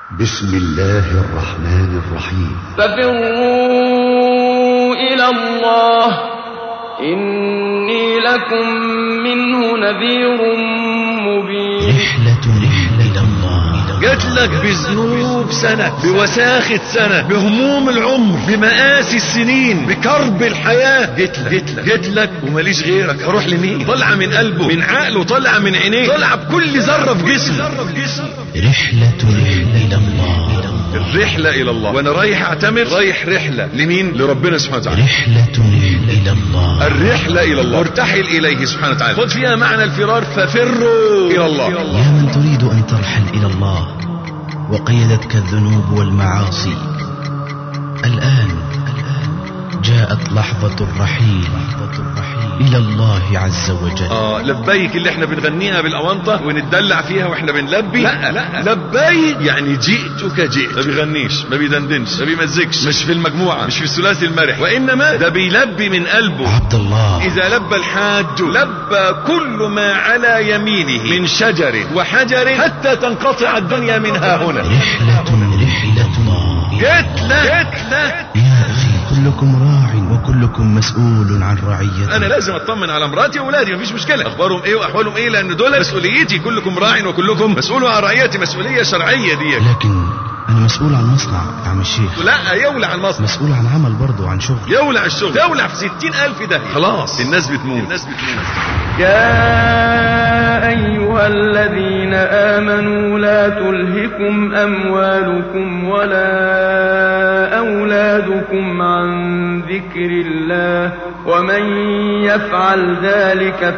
بسم الله الرحمن الرحيم ففروا إلى الله إني لكم منه نذير مبين رحلة إلى الله جات لك بذنوب سنة بوساخة سنة بهموم العمر بمآسي السنين بكرب الحياة جيت لك جيت لك جيت لك وماليش غيرك هروح لمين طالعة من قلبه من عقله طالعة من عينيه طالعة بكل ذرة في جسمه رحلة إلى الله الرحلة إلى الله وأنا رايح أعتمر رايح رحلة لمين لربنا سبحانه وتعالى رحلة إلى الله الرحلة إلى الله وارتحل إليه سبحانه وتعالى خذ فيها معنى الفرار ففروا إلى الله يا من تريد أن ترحل إلى الله وقيدتك الذنوب والمعاصي الآن جاءت لحظة الرحيل إلى الله عز وجل اه لبيك اللي احنا بنغنيها بالاونطه ونتدلع فيها واحنا بنلبي لا لا لبيك يعني جئتك جئت ما بيغنيش ما بيدندنش ما بيمزجش مش في المجموعه مش في الثلاثي المرح وانما ده بيلبي من قلبه عبد الله إذا لبى الحاج لبى كل ما على يمينه من شجر وحجر حتى تنقطع الدنيا منها هنا رحلة رحلة الله جيت لك جيت لك يا أخي كلكم راع وكلكم مسؤول عن رعيته انا لازم اطمن على مراتي واولادي مفيش مشكله اخبارهم ايه واحوالهم ايه لان دول مسؤوليتي كلكم راع وكلكم مسؤول عن رعيتي مسؤوليه شرعيه دي لكن أنا مسؤول عن مصنع يا عم الشيخ لا يولع المصنع مسؤول عن عمل برضه عن شغل يولع الشغل يولع في ستين ألف ده خلاص الناس بتموت الناس بتموت يا أيها الذين آمنوا لا تلهكم أموالكم ولا أولادكم عن ذكر الله ومن يفعل ذلك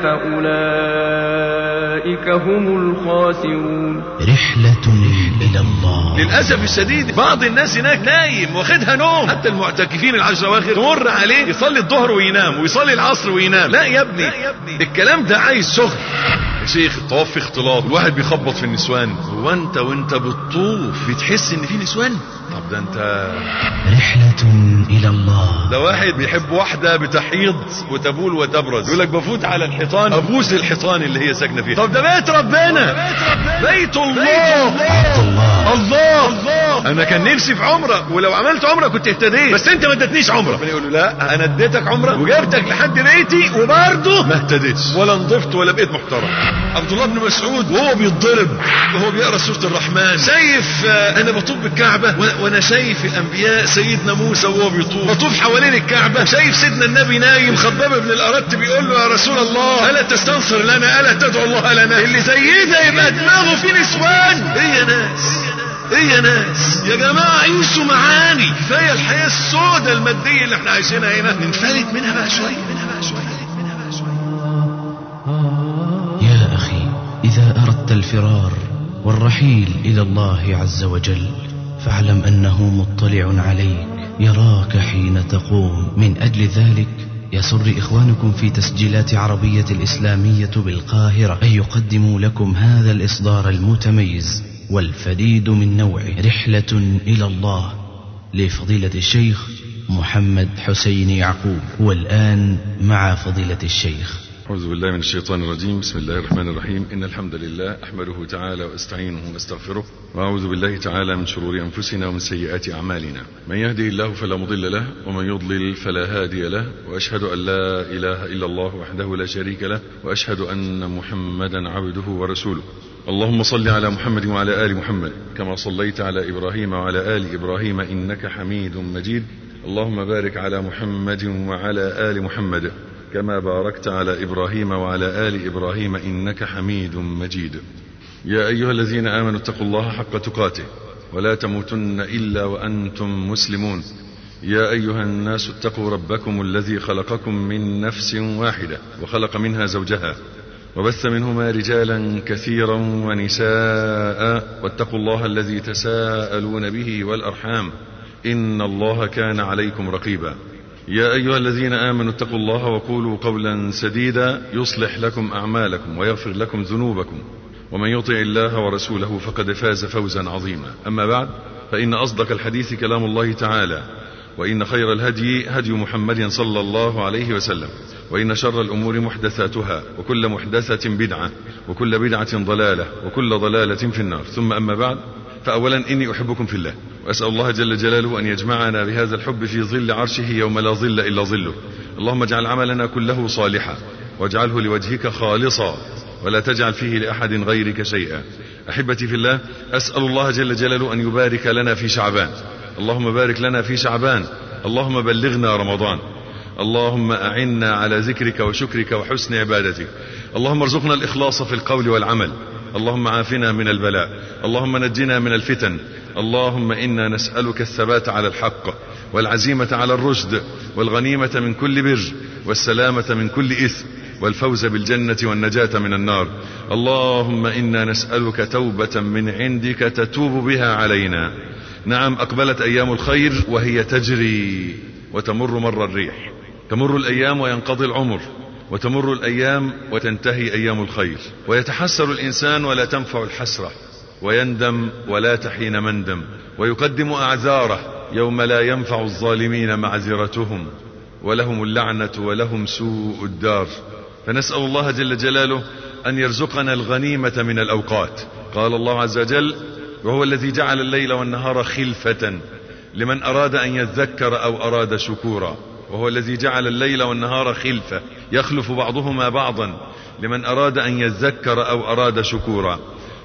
فأولئك هم الخاسرون رحلة إلى الله للاسف الشديد بعض الناس هناك نايم واخدها نوم حتى المعتكفين العشر اواخر تمر عليه يصلي الظهر وينام ويصلي العصر وينام لا يا ابني الكلام ده عايز شغل يا شيخ الطواف في اختلاط الواحد بيخبط في النسوان هو انت وانت بتطوف بتحس ان في نسوان طب ده انت رحلة إلى الله ده واحد بيحب واحدة بتحيض وتبول وتبرز يقول لك بفوت على الحيطان ابوس الحيطان اللي هي ساكنة فيه طب ده بيت ربنا بيت الله عبد الله الله الله انا كان نفسي في عمره ولو عملت عمره كنت اهتديت بس انت ما ادتنيش عمره ربنا يقول له لا انا اديتك عمره وجبتك لحد بيتي وبرضه ما اهتديتش ولا نضفت ولا بقيت محترم عبد الله بن مسعود وهو بيتضرب وهو بيقرا سوره الرحمن شايف آه، انا بطوف بالكعبه وأنا- وانا شايف الانبياء سيدنا موسى وهو بيطوف بطوف حوالين الكعبه شايف سيدنا النبي نايم خباب بن الارت بيقول له يا رسول الله الا تستنصر لنا الا تدعو الله لنا اللي زي ده يبقى دماغه في نسوان ايه يا ناس ايه يا ناس يا جماعة عيشوا معاني كفاية الحياة السوداء المادية اللي احنا عايشينها هنا ننفلت منها بقى شوية منها بقى شوية منها بقى شوية يا أخي إذا أردت الفرار والرحيل إلى الله عز وجل فاعلم أنه مطلع عليك يراك حين تقوم من أجل ذلك يسر إخوانكم في تسجيلات عربية الإسلامية بالقاهرة أن يقدموا لكم هذا الإصدار المتميز والفريد من نوعه رحلة إلى الله لفضيلة الشيخ محمد حسين يعقوب والآن مع فضيلة الشيخ أعوذ بالله من الشيطان الرجيم بسم الله الرحمن الرحيم إن الحمد لله أحمده تعالى وأستعينه ونستغفره وأعوذ بالله تعالى من شرور أنفسنا ومن سيئات أعمالنا من يهدي الله فلا مضل له ومن يضلل فلا هادي له وأشهد أن لا إله إلا الله وحده لا شريك له وأشهد أن محمدا عبده ورسوله اللهم صل على محمد وعلى آل محمد كما صليت على إبراهيم وعلى آل إبراهيم إنك حميد مجيد اللهم بارك على محمد وعلى آل محمد كما باركت على ابراهيم وعلى ال ابراهيم انك حميد مجيد يا ايها الذين امنوا اتقوا الله حق تقاته ولا تموتن الا وانتم مسلمون يا ايها الناس اتقوا ربكم الذي خلقكم من نفس واحده وخلق منها زوجها وبث منهما رجالا كثيرا ونساء واتقوا الله الذي تساءلون به والارحام ان الله كان عليكم رقيبا يا أيها الذين آمنوا اتقوا الله وقولوا قولا سديدا يصلح لكم أعمالكم ويغفر لكم ذنوبكم ومن يطع الله ورسوله فقد فاز فوزا عظيما أما بعد فإن أصدق الحديث كلام الله تعالى وإن خير الهدي هدي محمد صلى الله عليه وسلم وإن شر الأمور محدثاتها وكل محدثة بدعة وكل بدعة ضلالة وكل ضلالة في النار ثم أما بعد فأولا إني أحبكم في الله وأسأل الله جل جلاله أن يجمعنا بهذا الحب في ظل عرشه يوم لا ظل إلا ظله اللهم اجعل عملنا كله صالحا واجعله لوجهك خالصا ولا تجعل فيه لأحد غيرك شيئا أحبتي في الله أسأل الله جل جلاله أن يبارك لنا في شعبان اللهم بارك لنا في شعبان اللهم بلغنا رمضان اللهم أعنا على ذكرك وشكرك وحسن عبادتك اللهم ارزقنا الإخلاص في القول والعمل اللهم عافنا من البلاء اللهم نجنا من الفتن اللهم إنا نسألك الثبات على الحق والعزيمة على الرشد والغنيمة من كل بر والسلامة من كل إثم والفوز بالجنة والنجاة من النار اللهم إنا نسألك توبة من عندك تتوب بها علينا نعم أقبلت أيام الخير وهي تجري وتمر مر الريح تمر الأيام وينقضي العمر وتمر الأيام وتنتهي أيام الخير ويتحسر الإنسان ولا تنفع الحسرة ويندم ولا تحين مندم ويقدم أعذاره يوم لا ينفع الظالمين معذرتهم ولهم اللعنة ولهم سوء الدار فنسأل الله جل جلاله أن يرزقنا الغنيمة من الأوقات قال الله عز وجل وهو الذي جعل الليل والنهار خلفة لمن أراد أن يذكر أو أراد شكورا وهو الذي جعل الليل والنهار خلفة يخلف بعضهما بعضا لمن أراد أن يذكر أو أراد شكورا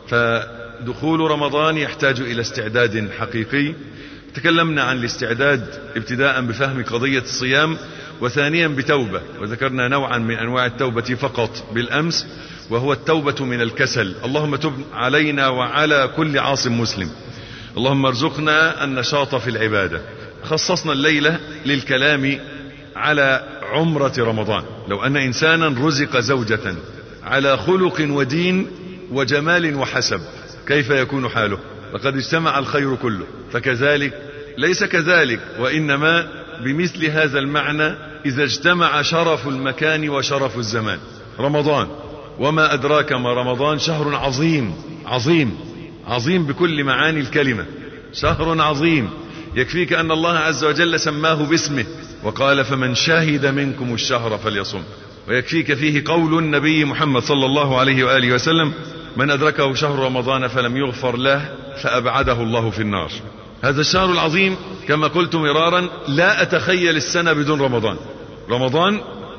فدخول رمضان يحتاج إلى استعداد حقيقي تكلمنا عن الاستعداد ابتداء بفهم قضية الصيام وثانيا بتوبة وذكرنا نوعا من أنواع التوبة فقط بالأمس وهو التوبة من الكسل اللهم تب علينا وعلى كل عاصم مسلم اللهم ارزقنا النشاط في العبادة خصصنا الليلة للكلام على عمرة رمضان لو أن إنسانا رزق زوجة على خلق ودين وجمال وحسب كيف يكون حاله لقد اجتمع الخير كله فكذلك ليس كذلك وإنما بمثل هذا المعنى إذا اجتمع شرف المكان وشرف الزمان رمضان وما أدراك ما رمضان شهر عظيم عظيم عظيم بكل معاني الكلمة شهر عظيم يكفيك أن الله عز وجل سماه باسمه وقال فمن شهد منكم الشهر فليصم ويكفيك فيه قول النبي محمد صلى الله عليه وآله وسلم من أدركه شهر رمضان فلم يغفر له فأبعده الله في النار هذا الشهر العظيم كما قلت مرارا لا أتخيل السنة بدون رمضان رمضان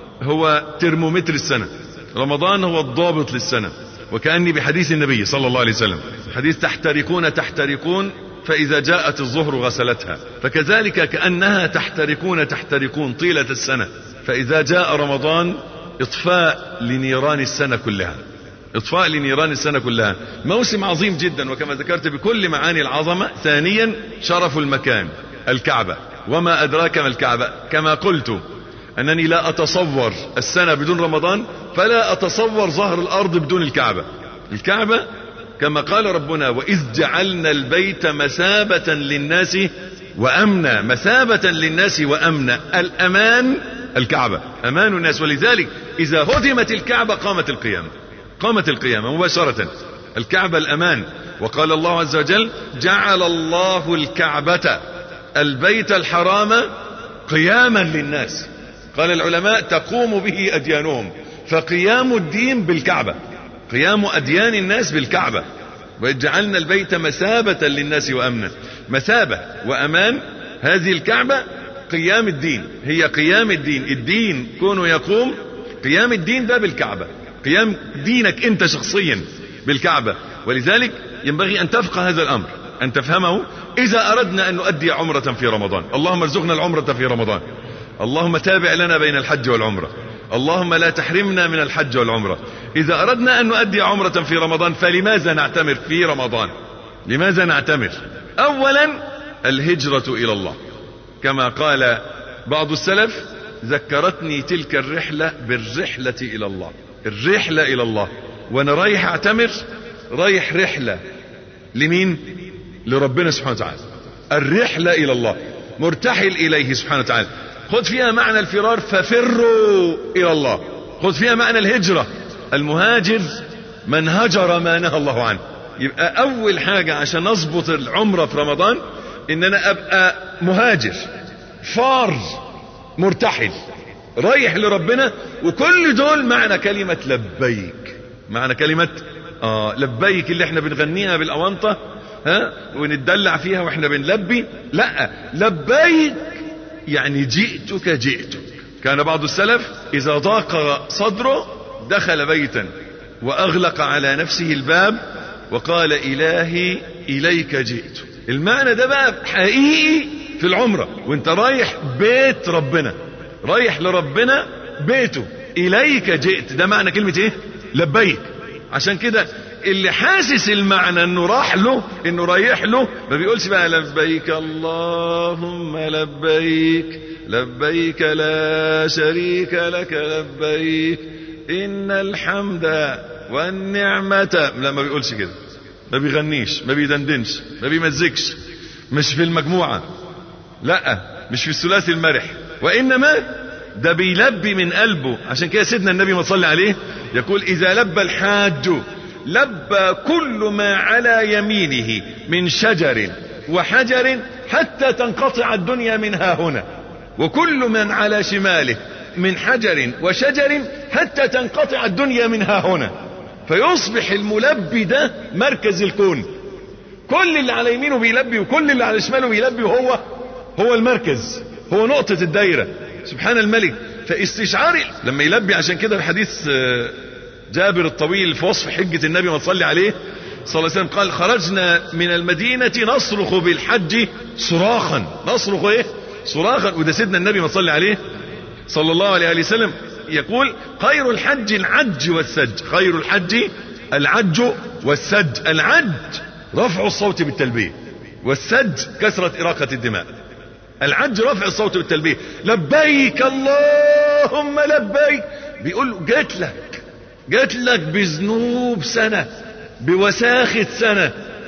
هو ترمومتر السنة رمضان هو الضابط للسنة وكأني بحديث النبي صلى الله عليه وسلم حديث تحترقون تحترقون فإذا جاءت الظهر غسلتها فكذلك كأنها تحترقون تحترقون طيلة السنة فإذا جاء رمضان إطفاء لنيران السنة كلها إطفاء لنيران السنة كلها موسم عظيم جدا وكما ذكرت بكل معاني العظمة ثانيا شرف المكان الكعبة وما أدراك ما الكعبة كما قلت أنني لا أتصور السنة بدون رمضان فلا أتصور ظهر الأرض بدون الكعبة الكعبة كما قال ربنا وإذ جعلنا البيت مثابة للناس وأمنا مثابة للناس وأمنا الأمان الكعبة أمان الناس ولذلك إذا هدمت الكعبة قامت القيامة قامت القيامة مباشرة الكعبة الأمان وقال الله عز وجل جعل الله الكعبة البيت الحرام قياما للناس قال العلماء تقوم به أديانهم فقيام الدين بالكعبة قيام أديان الناس بالكعبة وجعلنا البيت مثابة للناس وأمنا مثابة وأمان هذه الكعبة قيام الدين هي قيام الدين الدين كونه يقوم قيام الدين ده بالكعبة قيام دينك انت شخصيا بالكعبة ولذلك ينبغي ان تفقه هذا الامر ان تفهمه اذا اردنا ان نؤدي عمرة في رمضان اللهم ارزقنا العمرة في رمضان اللهم تابع لنا بين الحج والعمرة اللهم لا تحرمنا من الحج والعمرة اذا اردنا ان نؤدي عمرة في رمضان فلماذا نعتمر في رمضان لماذا نعتمر اولا الهجرة الى الله كما قال بعض السلف ذكرتني تلك الرحلة بالرحلة الى الله الرحلة الى الله وانا رايح اعتمر رايح رحلة لمين لربنا سبحانه وتعالى الرحلة الى الله مرتحل اليه سبحانه وتعالى خذ فيها معنى الفرار ففروا الى الله خذ فيها معنى الهجرة المهاجر من هجر ما نهى الله عنه يبقى اول حاجة عشان اظبط العمرة في رمضان ان انا ابقى مهاجر فار مرتحل رايح لربنا وكل دول معنى كلمة لبيك معنى كلمة آه لبيك اللي احنا بنغنيها بالاونطة ها ونتدلع فيها واحنا بنلبي لا لبيك يعني جئتك جئتك كان بعض السلف اذا ضاق صدره دخل بيتا واغلق على نفسه الباب وقال الهي اليك جئت المعنى ده بقى حقيقي في العمرة وانت رايح بيت ربنا رايح لربنا بيته اليك جئت ده معنى كلمة ايه لبيك عشان كده اللي حاسس المعنى انه راح له انه رايح له ما بيقولش بقى لبيك اللهم لبيك لبيك لا شريك لك لبيك ان الحمد والنعمة لا ما بيقولش كده ما بيغنيش ما بيدندنش ما بيمزكش مش في المجموعة لا مش في الثلاثي المرح وانما ده بيلبي من قلبه عشان كده سيدنا النبي ما صلى عليه يقول اذا لبى الحاج لبى كل ما على يمينه من شجر وحجر حتى تنقطع الدنيا منها هنا وكل من على شماله من حجر وشجر حتى تنقطع الدنيا منها هنا فيصبح الملبي ده مركز الكون كل اللي على يمينه بيلبي وكل اللي على شماله بيلبي وهو هو المركز هو نقطة الدايرة سبحان الملك فاستشعار لما يلبي عشان كده الحديث جابر الطويل في وصف حجة النبي ما تصلي عليه صلى الله عليه وسلم قال خرجنا من المدينة نصرخ بالحج صراخا نصرخ ايه صراخا وده سيدنا النبي ما صلي عليه صلى الله عليه وسلم يقول خير الحج العج والسج خير الحج العج والسج العج رفع الصوت بالتلبية والسج كثرة إراقة الدماء العج رفع الصوت بالتلبية لبيك اللهم لبيك بيقول جيت لك جيت لك بذنوب سنة بوساخة سنة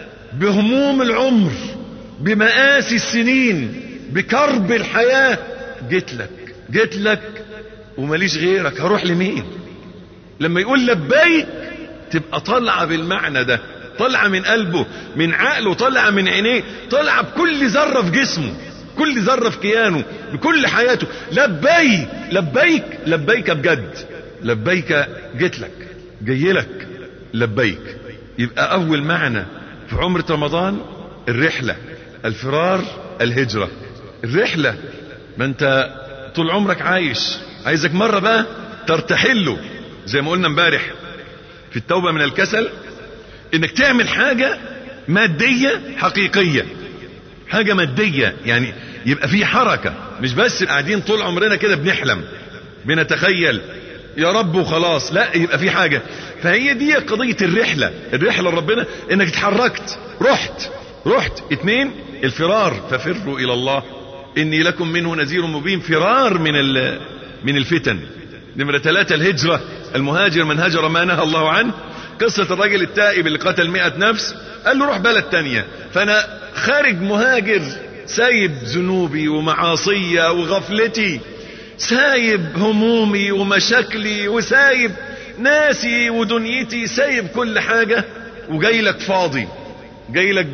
بهموم العمر بمآسي السنين بكرب الحياة جيت لك جيت لك وماليش غيرك هروح لمين لما يقول لبيك تبقى طالعة بالمعنى ده طالعة من قلبه من عقله طالعة من عينيه طالعة بكل ذرة في جسمه كل ذرة في كيانه بكل حياته لبيك لبيك لبيك بجد لبيك جيت لك جاي لك لبيك يبقى اول معنى في عمرة رمضان الرحلة الفرار الهجرة الرحلة ما انت طول عمرك عايش عايزك مرة بقى ترتحله زي ما قلنا امبارح في التوبة من الكسل انك تعمل حاجة مادية حقيقية حاجة مادية يعني يبقى في حركة مش بس قاعدين طول عمرنا كده بنحلم بنتخيل يا رب وخلاص لا يبقى في حاجة فهي دي قضية الرحلة الرحلة لربنا انك اتحركت رحت رحت اتنين الفرار ففروا الى الله اني لكم منه نذير مبين فرار من من الفتن نمرة ثلاثة الهجرة المهاجر من هجر ما نهى الله عنه قصة الرجل التائب اللي قتل مئة نفس قال له روح بلد تانية فانا خارج مهاجر سايب ذنوبي ومعاصية وغفلتي سايب همومي ومشاكلي وسايب ناسي ودنيتي سايب كل حاجة وجاي لك فاضي جاي لك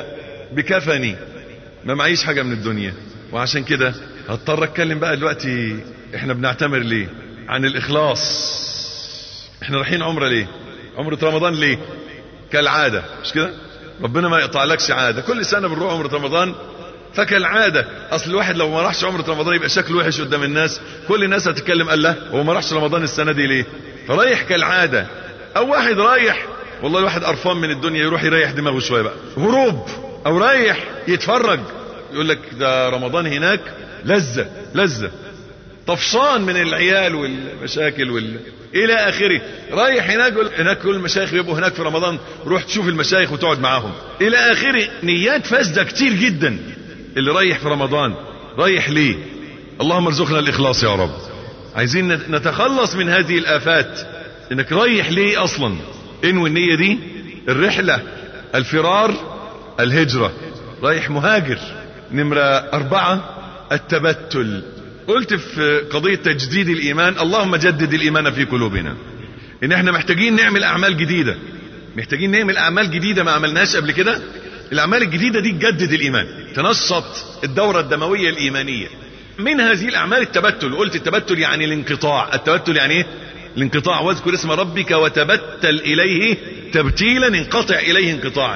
بكفني ما معيش حاجة من الدنيا وعشان كده هضطر اتكلم بقى دلوقتي احنا بنعتمر ليه عن الاخلاص احنا رايحين عمرة ليه عمرة رمضان ليه كالعادة مش كده ربنا ما يقطع لكش عادة كل سنة بنروح عمرة رمضان فكالعادة اصل الواحد لو ما راحش عمرة رمضان يبقى شكله وحش قدام الناس كل الناس هتتكلم قال له هو ما راحش رمضان السنة دي ليه فرايح كالعادة او واحد رايح والله الواحد قرفان من الدنيا يروح يريح دماغه شوية بقى هروب او رايح يتفرج يقول لك ده رمضان هناك لذة لذة طفشان من العيال والمشاكل وال... الى اخره رايح هناك هناك كل المشايخ بيبقوا هناك في رمضان روح تشوف المشايخ وتقعد معاهم الى اخره نيات فاسده كتير جدا اللي رايح في رمضان رايح ليه اللهم ارزقنا الاخلاص يا رب عايزين نتخلص من هذه الافات انك رايح ليه اصلا انوي النية دي الرحلة الفرار الهجرة رايح مهاجر نمرة اربعة التبتل قلت في قضية تجديد الايمان اللهم جدد الايمان في قلوبنا ان احنا محتاجين نعمل اعمال جديدة محتاجين نعمل اعمال جديدة ما عملناش قبل كده الاعمال الجديدة دي تجدد الايمان تنشط الدورة الدموية الايمانية من هذه الاعمال التبتل قلت التبتل يعني الانقطاع التبتل يعني ايه الانقطاع واذكر اسم ربك وتبتل اليه تبتيلا انقطع اليه انقطاعا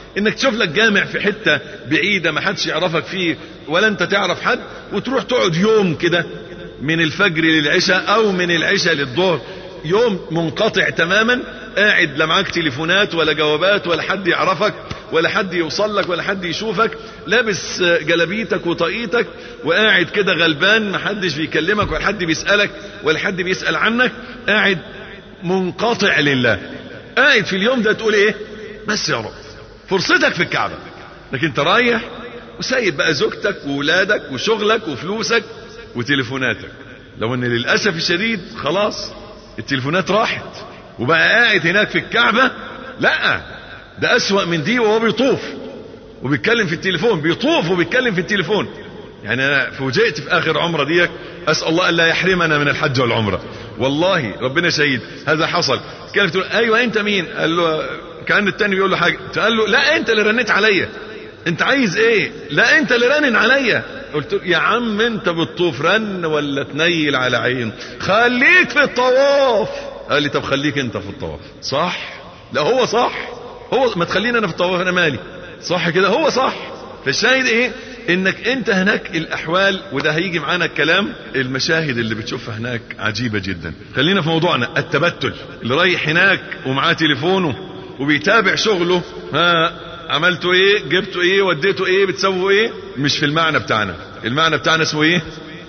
انك تشوف لك جامع في حتة بعيدة ما حدش يعرفك فيه ولا انت تعرف حد وتروح تقعد يوم كده من الفجر للعشاء او من العشاء للظهر يوم منقطع تماما قاعد لا معاك تليفونات ولا جوابات ولا حد يعرفك ولا حد يوصل لك ولا حد يشوفك لابس جلابيتك وطاقيتك وقاعد كده غلبان محدش بيكلمك ولا حد بيسألك ولا حد بيسأل عنك قاعد منقطع لله قاعد في اليوم ده تقول ايه بس يا رب فرصتك في الكعبة لكن انت رايح وسايب بقى زوجتك وولادك وشغلك وفلوسك وتليفوناتك لو ان للأسف الشديد خلاص التليفونات راحت وبقى قاعد هناك في الكعبة لا ده أسوأ من دي وهو بيطوف وبيتكلم في التليفون بيطوف وبيتكلم في التليفون يعني أنا فوجئت في آخر عمرة ديك أسأل الله ألا يحرمنا من الحج والعمرة والله ربنا شهيد هذا حصل كان تقول أيوة أنت مين قال له كان التاني بيقول له حاجة قال له لا أنت اللي رنيت عليا أنت عايز إيه لا أنت اللي رنن عليا قلت له يا عم أنت بتطوف رن ولا تنيل على عين خليك في الطواف قال لي طب خليك أنت في الطواف صح لا هو صح هو ما تخليني انا في الطواف انا مالي صح كده هو صح فالشاهد ايه انك انت هناك الاحوال وده هيجي معانا الكلام المشاهد اللي بتشوفها هناك عجيبة جدا خلينا في موضوعنا التبتل اللي رايح هناك ومعاه تليفونه وبيتابع شغله ها عملتوا ايه جبتوا ايه وديتوا ايه بتسووا ايه مش في المعنى بتاعنا المعنى بتاعنا اسمه ايه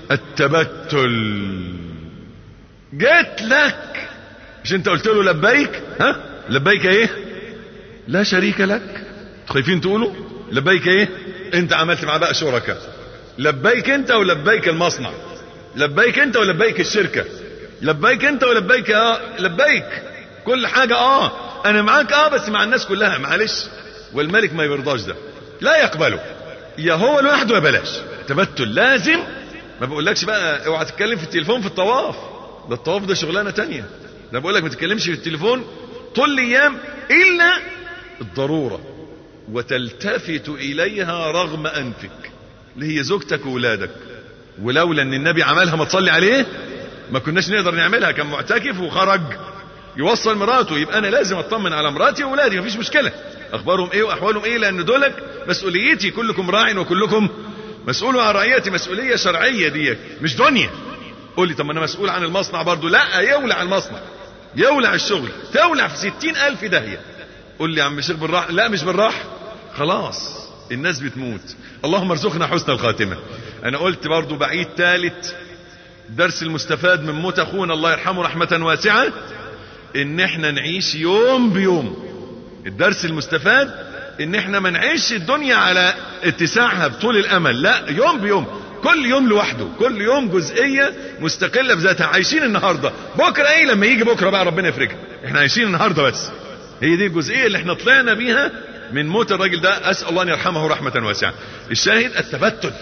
التبتل جيت لك مش انت قلت له لبيك ها لبيك ايه لا شريك لك خايفين تقولوا لبيك ايه انت عملت معاه بقى شركة لبيك انت ولبيك المصنع لبيك انت ولبيك الشركة لبيك انت ولبيك اه لبيك كل حاجة اه انا معاك اه بس مع الناس كلها معلش والملك ما يرضاش ده لا يقبله يا هو لوحده يا بلاش تبتل لازم ما بقولكش بقى اوعى تتكلم في التليفون في الطواف ده الطواف ده شغلانة تانية ده بقول لك ما تتكلمش في التليفون طول الايام الا الضرورة وتلتفت إليها رغم أنفك اللي هي زوجتك وولادك ولولا أن النبي عملها ما تصلي عليه ما كناش نقدر نعملها كان معتكف وخرج يوصل مراته يبقى أنا لازم أطمن على مراتي وولادي مفيش مشكلة أخبارهم إيه وأحوالهم إيه لأن دولك مسؤوليتي كلكم راع وكلكم مسؤول عن رعيتي مسؤولية شرعية ديك مش دنيا قول لي طب ما أنا مسؤول عن المصنع برضو لا يولع المصنع يولع الشغل تولع في ستين ألف داهية قول لي يا عم الشيخ بالراحة لا مش بالراحة خلاص الناس بتموت اللهم ارزقنا حسن الخاتمة انا قلت برضو بعيد ثالث درس المستفاد من موت اخونا الله يرحمه رحمة واسعة ان احنا نعيش يوم بيوم الدرس المستفاد ان احنا ما نعيش الدنيا على اتساعها بطول الامل لا يوم بيوم كل يوم لوحده كل يوم جزئية مستقلة بذاتها عايشين النهاردة بكرة ايه لما يجي بكرة بقى ربنا يفرجها احنا عايشين النهاردة بس هي دي الجزئية اللي احنا طلعنا بيها من موت الراجل ده اسأل الله ان يرحمه رحمة واسعة الشاهد التبتل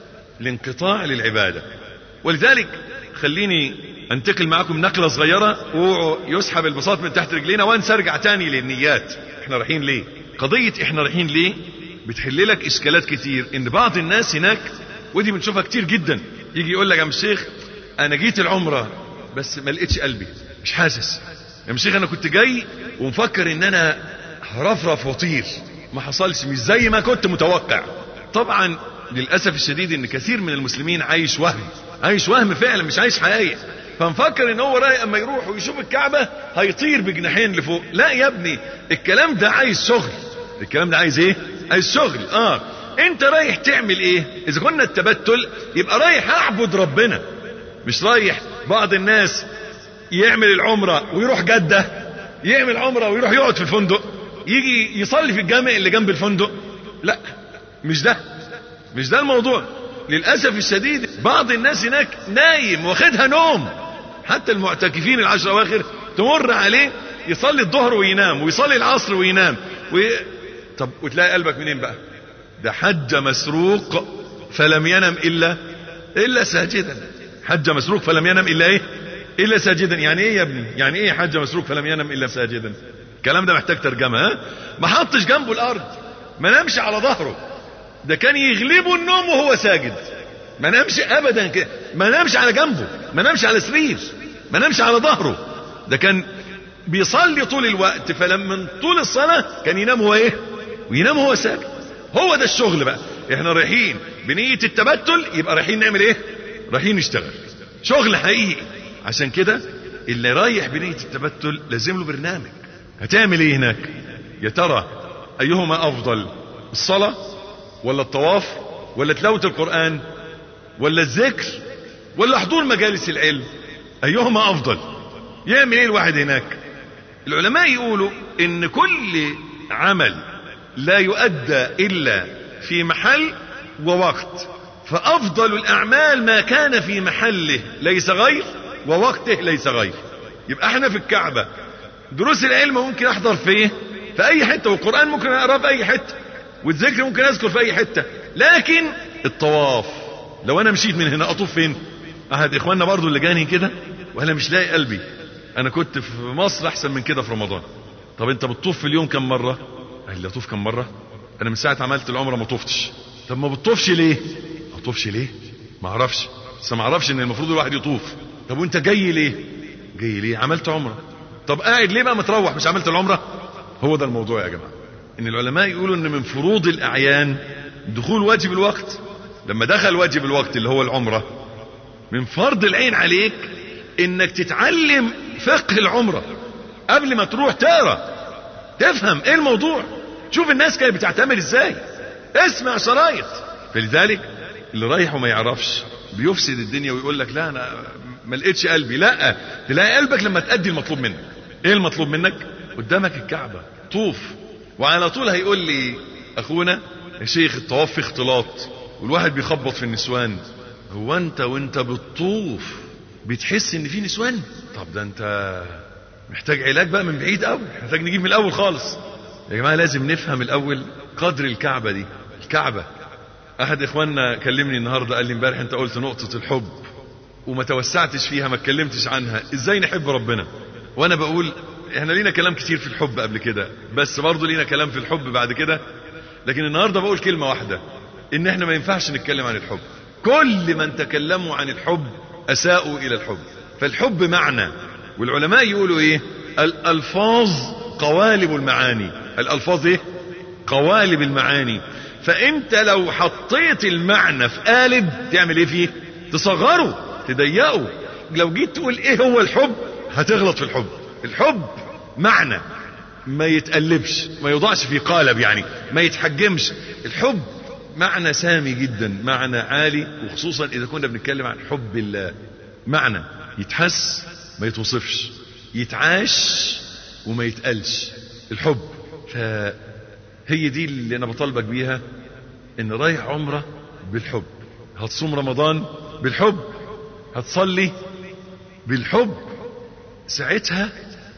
الانقطاع للعبادة ولذلك خليني انتقل معكم نقلة صغيرة ويسحب البساط من تحت رجلينا وانسى ارجع تاني للنيات احنا رايحين ليه قضية احنا رايحين ليه بتحل لك اشكالات كتير ان بعض الناس هناك ودي بنشوفها كتير جدا يجي يقول لك يا عم الشيخ انا جيت العمرة بس ما لقيتش قلبي مش حاسس يا شيخ انا كنت جاي ومفكر ان انا هرفرف وطير ما حصلش مش زي ما كنت متوقع طبعا للاسف الشديد ان كثير من المسلمين عايش وهم عايش وهم فعلا مش عايش حقيقة فمفكر ان هو رايق اما يروح ويشوف الكعبة هيطير بجناحين لفوق لا يا ابني الكلام ده عايز شغل الكلام ده عايز ايه عايز شغل اه انت رايح تعمل ايه اذا كنا التبتل يبقى رايح اعبد ربنا مش رايح بعض الناس يعمل العمرة ويروح جدة يعمل عمرة ويروح يقعد في الفندق يجي يصلي في الجامع اللي جنب الفندق لا مش ده مش ده الموضوع للأسف الشديد بعض الناس هناك نايم واخدها نوم حتى المعتكفين العشر أواخر تمر عليه يصلي الظهر وينام ويصلي العصر وينام وي... طب وتلاقي قلبك منين بقى ده حج مسروق فلم ينم إلا إلا ساجدا حج مسروق فلم ينم إلا إيه إلا ساجدا يعني إيه يا ابني يعني إيه حج مسروق فلم ينم إلا ساجدا الكلام ده محتاج ترجمة ها ما حطش جنبه الأرض ما نامش على ظهره ده كان يغلبه النوم وهو ساجد ما نامش ابدا كده ما نامش على جنبه ما نامش على سرير ما نامش على ظهره ده كان بيصلي طول الوقت فلما من طول الصلاة كان ينام هو ايه وينام هو ساكت هو ده الشغل بقى احنا رايحين بنية التبتل يبقى رايحين نعمل ايه رايحين نشتغل شغل حقيقي عشان كده اللي رايح بنية التبتل لازم له برنامج هتعمل ايه هناك يا ترى ايهما افضل الصلاة ولا الطواف ولا تلاوة القرآن ولا الذكر ولا حضور مجالس العلم ايهما افضل يعمل ايه الواحد هناك العلماء يقولوا ان كل عمل لا يؤدى الا في محل ووقت فافضل الاعمال ما كان في محله ليس غير ووقته ليس غير يبقى احنا في الكعبة دروس العلم ممكن احضر فيه في اي حتة والقرآن ممكن اقراه في اي حتة والذكر ممكن اذكر في اي حتة لكن الطواف لو انا مشيت من هنا اطوف فين احد اخواننا برضو اللي جاني كده وانا مش لاقي قلبي انا كنت في مصر احسن من كده في رمضان طب انت بتطوف في اليوم كم مرة قال لي اطوف كم مرة انا من ساعة عملت العمرة ما طوفتش طب ما بتطوفش ليه ما بتطوفش ليه ما اعرفش بس ما اعرفش ان المفروض الواحد يطوف طب وانت جاي ليه جاي ليه عملت عمرة طب قاعد ليه بقى متروح مش عملت العمرة هو ده الموضوع يا جماعة ان العلماء يقولوا ان من فروض الاعيان دخول واجب الوقت لما دخل واجب الوقت اللي هو العمرة من فرض العين عليك انك تتعلم فقه العمرة قبل ما تروح تقرا تفهم ايه الموضوع شوف الناس كانت بتعتمر ازاي اسمع شرايط فلذلك اللي رايح وما يعرفش بيفسد الدنيا ويقول لك لا انا ما لقيتش قلبي لا تلاقي قلبك لما تأدي المطلوب منك ايه المطلوب منك قدامك الكعبة طوف وعلى طول هيقول لي اخونا يا شيخ الطواف في اختلاط والواحد بيخبط في النسوان هو انت وانت بتطوف بتحس ان في نسوان طب ده انت محتاج علاج بقى من بعيد قوي محتاج نجيب من الاول خالص يا جماعه لازم نفهم الاول قدر الكعبه دي الكعبه احد اخواننا كلمني النهارده قال لي امبارح انت قلت نقطه الحب وما توسعتش فيها ما اتكلمتش عنها ازاي نحب ربنا وانا بقول احنا لينا كلام كتير في الحب قبل كده بس برضه لينا كلام في الحب بعد كده لكن النهارده بقول كلمه واحده ان احنا ما ينفعش نتكلم عن الحب كل من تكلموا عن الحب اساءوا الى الحب فالحب معنى والعلماء يقولوا ايه الالفاظ قوالب المعاني الالفاظ ايه قوالب المعاني فانت لو حطيت المعنى في قالب تعمل ايه فيه تصغره تضيقه لو جيت تقول ايه هو الحب هتغلط في الحب الحب معنى ما يتقلبش ما يوضعش في قالب يعني ما يتحجمش الحب معنى سامي جدا معنى عالي وخصوصا اذا كنا بنتكلم عن حب الله معنى يتحس ما يتوصفش يتعاش وما يتقالش الحب فهي دي اللي انا بطالبك بيها ان رايح عمرة بالحب هتصوم رمضان بالحب هتصلي بالحب ساعتها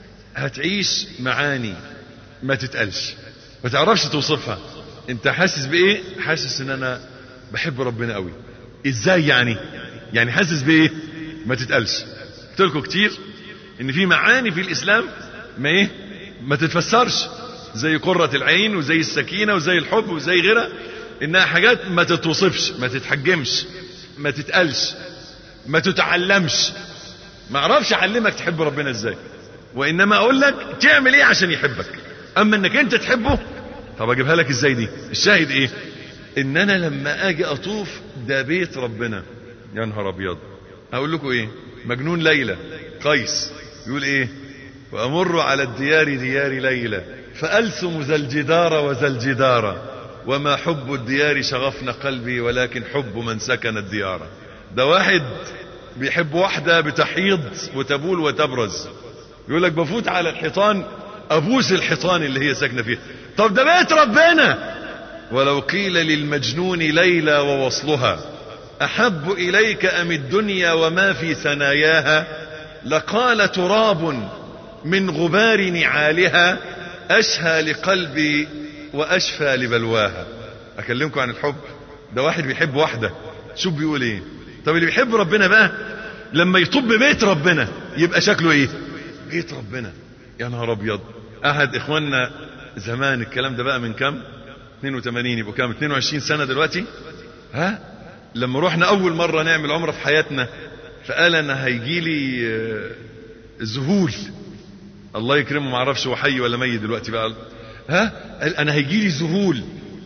هتعيش معاني ما تتقالش ما تعرفش توصفها انت حاسس بايه حاسس ان انا بحب ربنا قوي ازاي يعني يعني حاسس بايه ما تتقالش قلت لكم كتير ان في معاني في الاسلام ما ايه ما تتفسرش زي قرة العين وزي السكينة وزي الحب وزي غيرها انها حاجات ما تتوصفش ما تتحجمش ما تتقالش ما تتعلمش ما اعرفش اعلمك تحب ربنا ازاي وانما اقول لك تعمل ايه عشان يحبك اما انك انت تحبه طب اجيبها لك ازاي دي الشاهد ايه ان انا لما اجي اطوف ده بيت ربنا يا نهار ابيض اقول لكم ايه مجنون ليلى قيس يقول ايه وامر على الديار ديار ليلى فالثم ذا الجدار وذا الجدار وما حب الديار شغفنا قلبي ولكن حب من سكن الديار ده واحد بيحب واحدة بتحيض وتبول وتبرز يقول لك بفوت على الحيطان ابوس الحيطان اللي هي ساكنه فيها طب ده بيت ربنا ولو قيل للمجنون ليلى ووصلها احب اليك ام الدنيا وما في ثناياها لقال تراب من غبار نعالها اشهى لقلبي واشفى لبلواها اكلمكم عن الحب ده واحد بيحب واحده شوف بيقول ايه طب اللي بيحب ربنا بقى لما يطب بيت ربنا يبقى شكله ايه بيت ربنا يا نهار ابيض احد اخواننا زمان الكلام ده بقى من كام 82 يبقوا كام 22 سنه دلوقتي ها لما رحنا اول مره نعمل عمره في حياتنا فقال انا هيجي لي ذهول الله يكرمه ما اعرفش هو حي ولا ميت دلوقتي بقى ها قال انا هيجي لي ذهول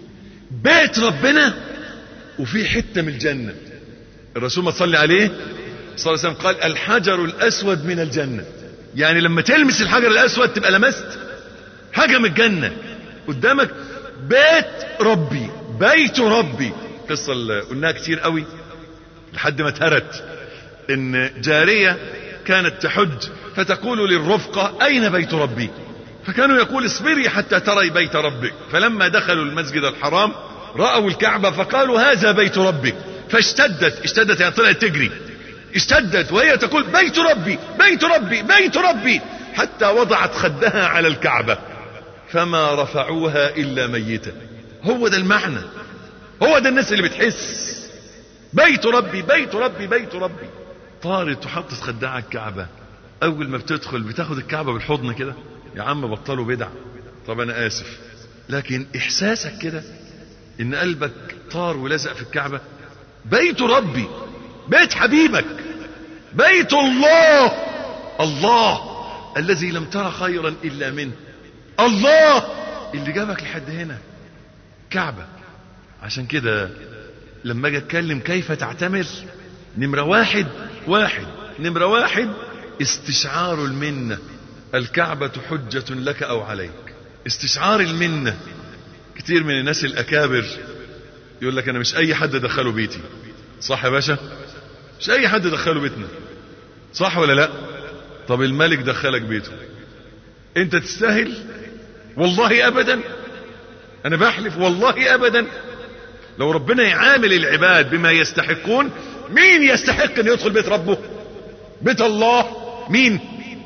بيت ربنا وفي حته من الجنه الرسول ما تصلي عليه صلى الله عليه وسلم قال الحجر الاسود من الجنه يعني لما تلمس الحجر الاسود تبقى لمست حاجه من الجنه قدامك بيت ربي بيت ربي قصه اللي قلناها كتير قوي لحد ما اتهرت ان جاريه كانت تحج فتقول للرفقه اين بيت ربي فكانوا يقول اصبري حتى تري بيت ربك فلما دخلوا المسجد الحرام رأوا الكعبة فقالوا هذا بيت ربك فاشتدت اشتدت يعني طلعت تجري اشتدت وهي تقول بيت ربي بيت ربي بيت ربي حتى وضعت خدها على الكعبة فما رفعوها إلا ميتة هو ده المعنى هو ده الناس اللي بتحس بيت ربي بيت ربي بيت ربي طارت وحطت خدها على الكعبة أول ما بتدخل بتاخد الكعبة بالحضن كده يا عم بطلوا بدع طب أنا آسف لكن إحساسك كده إن قلبك طار ولزق في الكعبة بيت ربي بيت حبيبك بيت الله الله الذي لم ترى خيرا إلا منه الله اللي جابك لحد هنا كعبة عشان كده لما اجي اتكلم كيف تعتمر نمرة واحد واحد نمرة واحد استشعار المنة الكعبة حجة لك او عليك استشعار المنة كتير من الناس الاكابر يقول لك انا مش اي حد دخله بيتي صح يا باشا مش اي حد دخله بيتنا صح ولا لا طب الملك دخلك بيته انت تستاهل والله ابدا انا بحلف والله ابدا لو ربنا يعامل العباد بما يستحقون مين يستحق ان يدخل بيت ربه بيت الله مين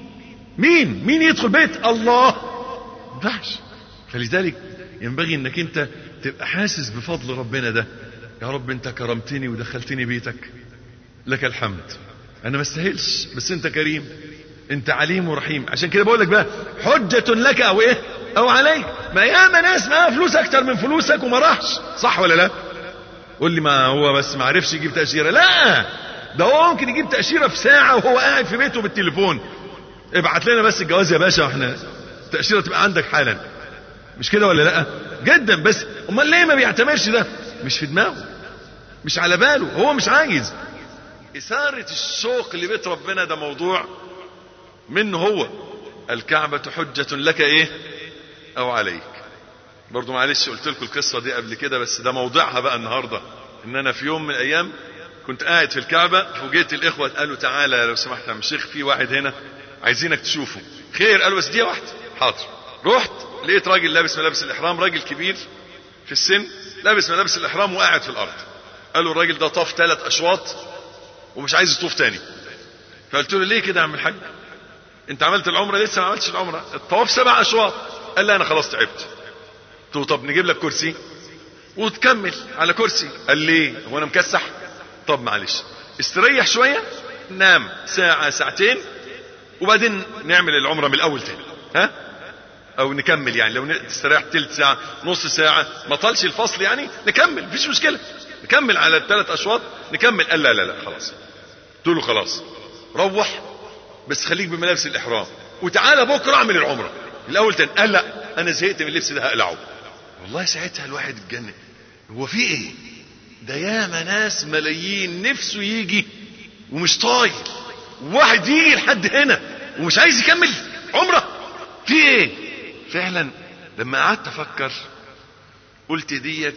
مين مين يدخل بيت الله ينفعش فلذلك ينبغي انك انت تبقى حاسس بفضل ربنا ده يا رب انت كرمتني ودخلتني بيتك لك الحمد انا ما استاهلش بس انت كريم انت عليم ورحيم عشان كده بقول لك بقى حجة لك او ايه او عليك ما ياما ناس معاها فلوس اكتر من فلوسك وما راحش صح ولا لا قول لي ما هو بس ما عرفش يجيب تأشيرة لا ده هو ممكن يجيب تأشيرة في ساعة وهو قاعد في بيته بالتليفون ابعت لنا بس الجواز يا باشا واحنا التأشيرة تبقى عندك حالا مش كده ولا لا جدا بس امال ليه ما بيعتمرش ده مش في دماغه مش على باله هو مش عايز إثارة الشوق لبيت ربنا ده موضوع منه هو الكعبة حجة لك ايه او عليك برضو معلش قلت لكم القصة دي قبل كده بس ده موضوعها بقى النهاردة ان انا في يوم من الايام كنت قاعد في الكعبة فوجئت الاخوة قالوا تعالى لو سمحت يا عم شيخ في واحد هنا عايزينك تشوفه خير قالوا بس دي واحدة حاضر رحت لقيت راجل لابس ملابس الاحرام راجل كبير في السن لابس ملابس الاحرام وقاعد في الارض قالوا الراجل ده طاف ثلاث اشواط ومش عايز يطوف تاني فقلت له ليه كده يا عم الحاج انت عملت العمره لسه ما عملتش العمره الطواف سبع اشواط قال لي انا خلاص تعبت قلت له طب نجيب لك كرسي وتكمل على كرسي قال لي هو انا مكسح طب معلش استريح شويه نام ساعه ساعتين وبعدين نعمل العمره من الاول تاني ها او نكمل يعني لو تستريح تلت ساعه نص ساعه ما طالش الفصل يعني نكمل مفيش مشكله نكمل على الثلاث اشواط نكمل قال لا لا لا خلاص قلت له خلاص روح بس خليك بملابس الاحرام وتعالى بكره اعمل العمره الاول تاني قال لا انا زهقت من اللبس ده هقلعه والله ساعتها الواحد اتجنن هو في ايه ده ياما ناس ملايين نفسه يجي ومش طايل واحد يجي لحد هنا ومش عايز يكمل عمره في ايه فعلا لما قعدت افكر قلت ديك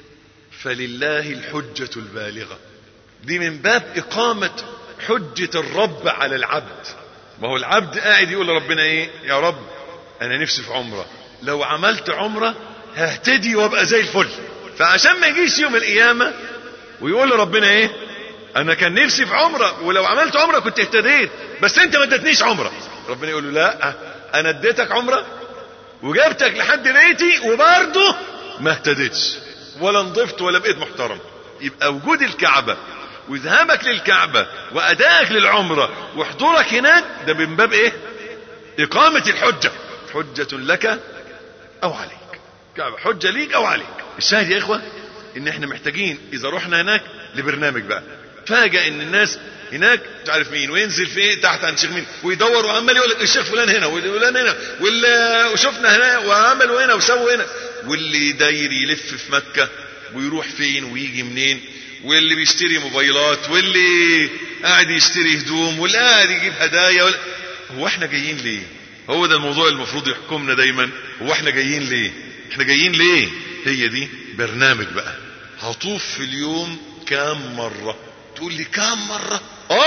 فلله الحجة البالغة دي من باب إقامة حجة الرب على العبد ما هو العبد قاعد يقول لربنا ايه يا رب انا نفسي في عمرة لو عملت عمرة ههتدي وابقى زي الفل فعشان ما يجيش يوم القيامة ويقول لربنا ايه انا كان نفسي في عمرة ولو عملت عمرة كنت اهتديت بس انت ما ادتنيش عمرة ربنا يقول له لا انا اديتك عمرة وجبتك لحد بيتي وبرضه ما اهتديتش ولا نضفت ولا بقيت محترم يبقى وجود الكعبة وذهابك للكعبة وأدائك للعمرة وحضورك هناك ده من باب إيه إقامة الحجة حجة لك أو عليك كعبة حجة ليك أو عليك الشاهد يا إخوة إن إحنا محتاجين إذا رحنا هناك لبرنامج بقى فاجأ ان الناس هناك مش عارف مين وينزل في ايه تحت عند شيخ مين ويدور وعمال يقول لك الشيخ فلان هنا وفلان هنا واللي وشفنا هنا وعملوا هنا وسووا هنا واللي داير يلف في مكه ويروح فين ويجي منين واللي بيشتري موبايلات واللي قاعد يشتري هدوم واللي قاعد يجيب هدايا ولا... هو احنا جايين ليه هو ده الموضوع المفروض يحكمنا دايما هو احنا جايين ليه احنا جايين ليه هي دي برنامج بقى هطوف في اليوم كام مرة تقول لي كام مرة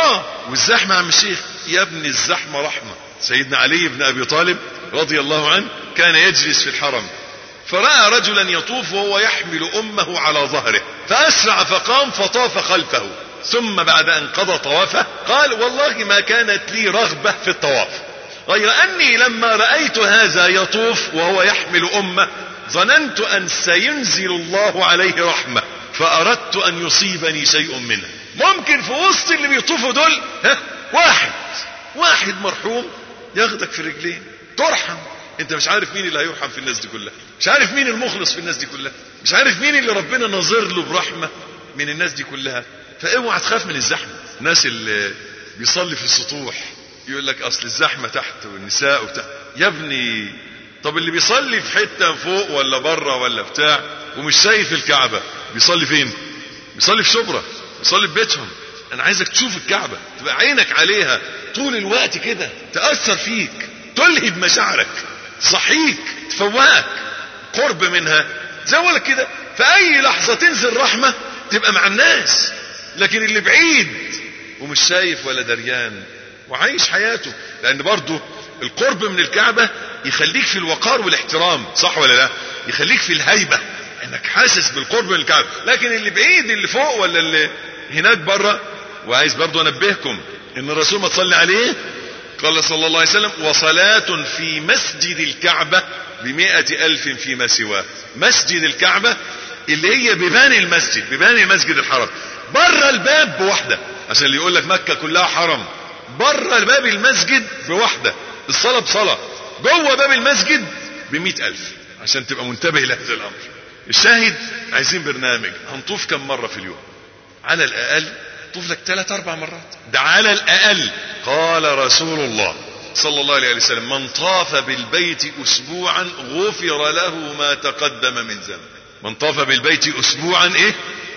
اه والزحمة يا عم الشيخ يا ابني الزحمة رحمة سيدنا علي بن ابي طالب رضي الله عنه كان يجلس في الحرم فرأى رجلا يطوف وهو يحمل أمه على ظهره فأسرع فقام فطاف خلفه ثم بعد أن قضى طوافه قال والله ما كانت لي رغبة في الطواف غير أني لما رأيت هذا يطوف وهو يحمل أمه ظننت أن سينزل الله عليه رحمة فأردت أن يصيبني شيء منه ممكن في وسط اللي بيطوفوا دول ها واحد واحد مرحوم ياخدك في رجلين ترحم انت مش عارف مين اللي هيرحم في الناس دي كلها مش عارف مين المخلص في الناس دي كلها مش عارف مين اللي ربنا ناظر له برحمة من الناس دي كلها فاوعى تخاف من الزحمة الناس اللي بيصلي في السطوح يقول لك اصل الزحمة تحت والنساء وبتاع يا ابني طب اللي بيصلي في حتة فوق ولا بره ولا بتاع ومش شايف الكعبة بيصلي فين بيصلي في شبرا بيصلي في بيتهم انا عايزك تشوف الكعبة تبقى عينك عليها طول الوقت كده تأثر فيك تلهب مشاعرك تصحيك تفوقك قرب منها زي ما لك كده في اي لحظة تنزل رحمة تبقى مع الناس لكن اللي بعيد ومش شايف ولا دريان وعايش حياته لان برضه القرب من الكعبة يخليك في الوقار والاحترام صح ولا لا يخليك في الهيبة انك حاسس بالقرب من الكعبة لكن اللي بعيد اللي فوق ولا اللي هناك بره وعايز برضه انبهكم ان الرسول ما تصلي عليه قال صلى الله عليه وسلم وصلاة في مسجد الكعبة بمئة ألف فيما سواه مسجد الكعبة اللي هي ببان المسجد ببان المسجد الحرام بره الباب بواحدة عشان اللي يقول لك مكة كلها حرم بره باب المسجد بواحدة الصلاة بصلاة جوه باب المسجد بمئة ألف عشان تبقى منتبه لهذا الأمر الشاهد عايزين برنامج هنطوف كم مرة في اليوم على الأقل طوف لك ثلاث أربع مرات ده على الأقل قال رسول الله صلى الله عليه وسلم من طاف بالبيت أسبوعا غفر له ما تقدم من ذنبه من طاف بالبيت أسبوعا إيه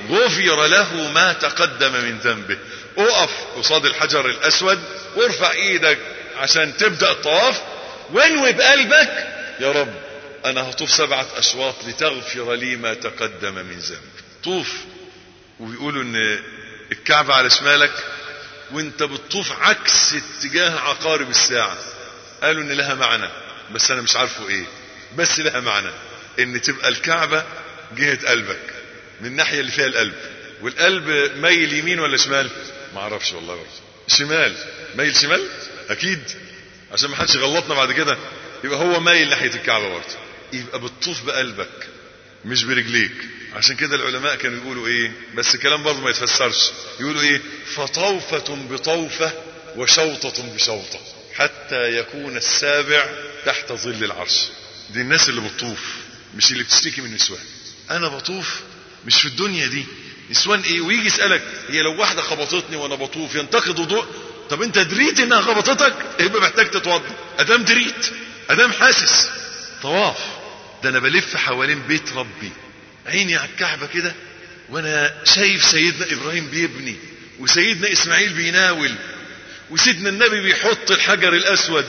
غفر له ما تقدم من ذنبه اقف قصاد الحجر الأسود وارفع ايدك عشان تبدأ الطواف وانوي بقلبك يا رب انا هطوف سبعة اشواط لتغفر لي ما تقدم من ذنب طوف ويقولوا ان الكعبة على شمالك وانت بتطوف عكس اتجاه عقارب الساعة قالوا ان لها معنى بس انا مش عارفه ايه بس لها معنى ان تبقى الكعبة جهة قلبك من الناحية اللي فيها القلب والقلب ميل يمين ولا شمال ما اعرفش والله برضه شمال ميل شمال اكيد عشان ما حدش يغلطنا بعد كده يبقى هو مايل ناحية الكعبة برضه يبقى بتطوف بقلبك مش برجليك عشان كده العلماء كانوا يقولوا ايه بس الكلام برضه ما يتفسرش يقولوا ايه فطوفة بطوفة وشوطة بشوطة حتى يكون السابع تحت ظل العرش دي الناس اللي بتطوف مش اللي بتشتكي من النسوان انا بطوف مش في الدنيا دي نسوان ايه ويجي يسألك هي لو واحدة خبطتني وانا بطوف ينتقد وضوء طب انت دريت انها خبطتك يبقى محتاج تتوضا ادام دريت ادام حاسس طواف ده انا بلف حوالين بيت ربي عيني على الكعبة كده وانا شايف سيدنا ابراهيم بيبني وسيدنا اسماعيل بيناول وسيدنا النبي بيحط الحجر الاسود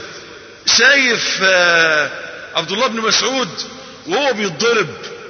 شايف آه عبد الله بن مسعود وهو بيتضرب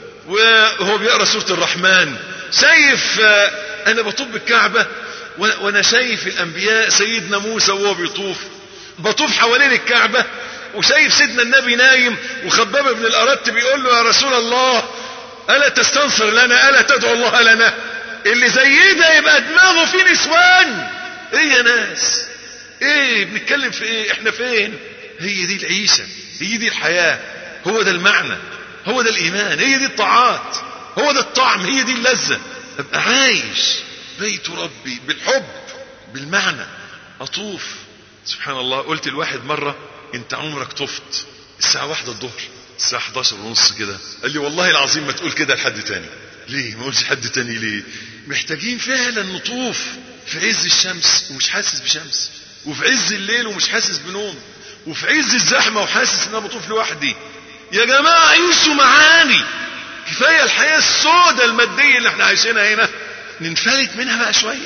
وهو بيقرا سوره الرحمن شايف آه انا بطوف بالكعبه وانا شايف الانبياء سيدنا موسى وهو بيطوف بطوف حوالين الكعبه وشايف سيدنا النبي نايم وخباب بن الارت بيقول له يا رسول الله الا تستنصر لنا الا تدعو الله لنا اللي زي ده يبقى دماغه فيه نسوان ايه يا ناس ايه بنتكلم في ايه احنا فين هي دي العيشه هي دي الحياه هو ده المعنى هو ده الايمان هي دي الطاعات هو ده الطعم هي دي اللذه ابقى عايش بيت ربي بالحب بالمعنى اطوف سبحان الله قلت الواحد مرة انت عمرك طفت الساعة واحدة الظهر الساعة 11 ونص كده قال لي والله العظيم ما تقول كده لحد تاني ليه ما اقولش حد تاني ليه محتاجين فعلا نطوف في عز الشمس ومش حاسس بشمس وفي عز الليل ومش حاسس بنوم وفي عز الزحمه وحاسس ان انا بطوف لوحدي يا جماعه عيشوا معاني كفايه الحياه السوداء الماديه اللي احنا عايشينها هنا ننفلت منها بقى شويه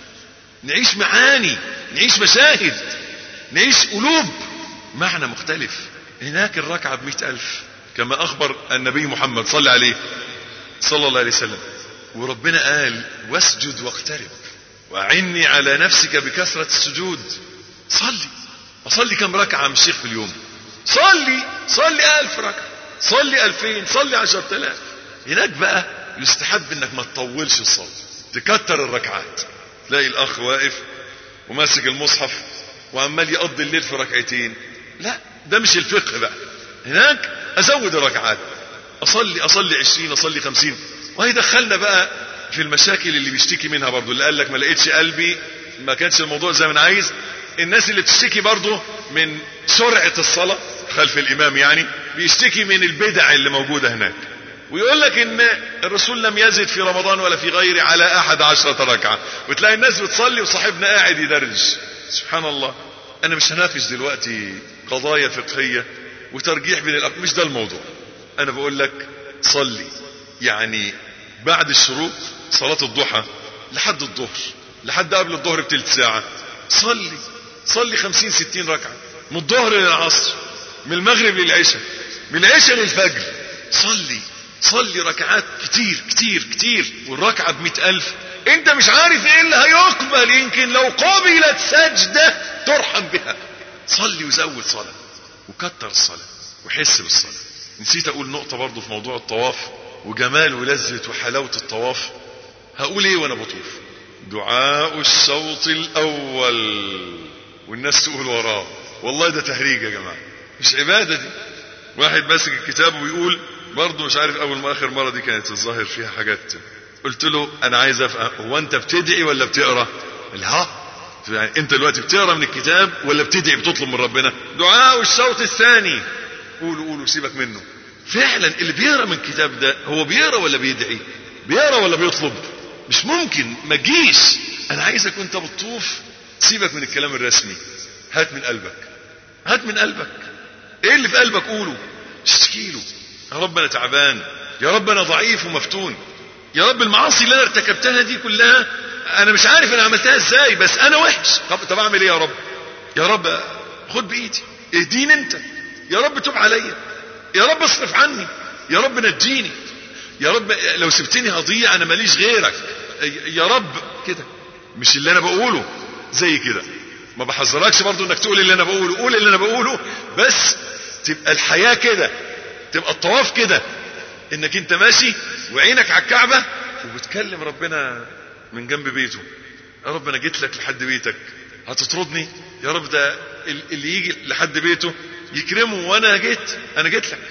نعيش معاني نعيش مشاهد نعيش قلوب معنى مختلف هناك الركعة بمئة ألف كما أخبر النبي محمد صلى عليه صلى الله عليه وسلم وربنا قال واسجد واقترب وأعني على نفسك بكثرة السجود صلي أصلي كم ركعة من الشيخ في اليوم صلي صلي ألف ركعة صلي ألفين صلي عشرة آلاف هناك بقى يستحب انك ما تطولش الصلاة تكتر الركعات تلاقي الاخ واقف وماسك المصحف وعمال يقضي الليل في ركعتين لا ده مش الفقه بقى هناك ازود الركعات اصلي اصلي عشرين اصلي خمسين وهيدخلنا بقى في المشاكل اللي بيشتكي منها برضو اللي قال لك ما لقيتش قلبي ما كانش الموضوع زي ما انا عايز الناس اللي بتشتكي برضو من سرعة الصلاة خلف الامام يعني بيشتكي من البدع اللي موجودة هناك ويقول لك ان الرسول لم يزد في رمضان ولا في غيره على احد عشرة ركعة وتلاقي الناس بتصلي وصاحبنا قاعد يدرج سبحان الله انا مش هناقش دلوقتي قضايا فقهية وترجيح بين الأق... مش ده الموضوع انا بقول لك صلي يعني بعد الشروق صلاة الضحى لحد الظهر لحد قبل الظهر بتلت ساعة صلي صلي خمسين ستين ركعة من الظهر للعصر من المغرب للعشاء من العشاء للفجر صلي صلي ركعات كتير كتير كتير والركعة بمئة ألف انت مش عارف ايه اللي هيقبل يمكن لو قبلت سجدة ترحم بها صلي وزود صلاة وكتر الصلاة وحس بالصلاة نسيت اقول نقطة برضو في موضوع الطواف وجمال ولذة وحلاوة الطواف هقول ايه وانا بطوف دعاء الشوط الاول والناس تقول وراه والله ده تهريج يا جماعة مش عبادة دي واحد ماسك الكتاب ويقول برضه مش عارف اول ما اخر مره دي كانت الظاهر فيها حاجات قلت له انا عايز افهم هو انت بتدعي ولا بتقرا قال ها يعني انت دلوقتي بتقرا من الكتاب ولا بتدعي بتطلب من ربنا دعاء الشوط الثاني قولوا قولوا سيبك منه فعلا اللي بيقرا من الكتاب ده هو بيقرا ولا بيدعي بيقرا ولا بيطلب مش ممكن ما تجيش انا عايزك وانت بتطوف سيبك من الكلام الرسمي هات من قلبك هات من قلبك ايه اللي في قلبك قوله اشتكي له يا رب انا تعبان يا رب انا ضعيف ومفتون يا رب المعاصي اللي انا ارتكبتها دي كلها انا مش عارف انا عملتها ازاي بس انا وحش طب طب اعمل ايه يا رب يا رب خد بايدي اهديني انت يا رب تب عليا يا رب اصرف عني يا رب نجيني يا رب لو سبتني هضيع انا ماليش غيرك يا رب كده مش اللي انا بقوله زي كده ما بحذركش برضو انك تقول اللي انا بقوله قول اللي انا بقوله بس تبقى الحياة كده تبقى الطواف كده انك انت ماشي وعينك على الكعبة وبتكلم ربنا من جنب بيته يا رب انا جيت لك لحد بيتك هتطردني يا رب ده اللي يجي لحد بيته يكرمه وانا جيت انا جيت لك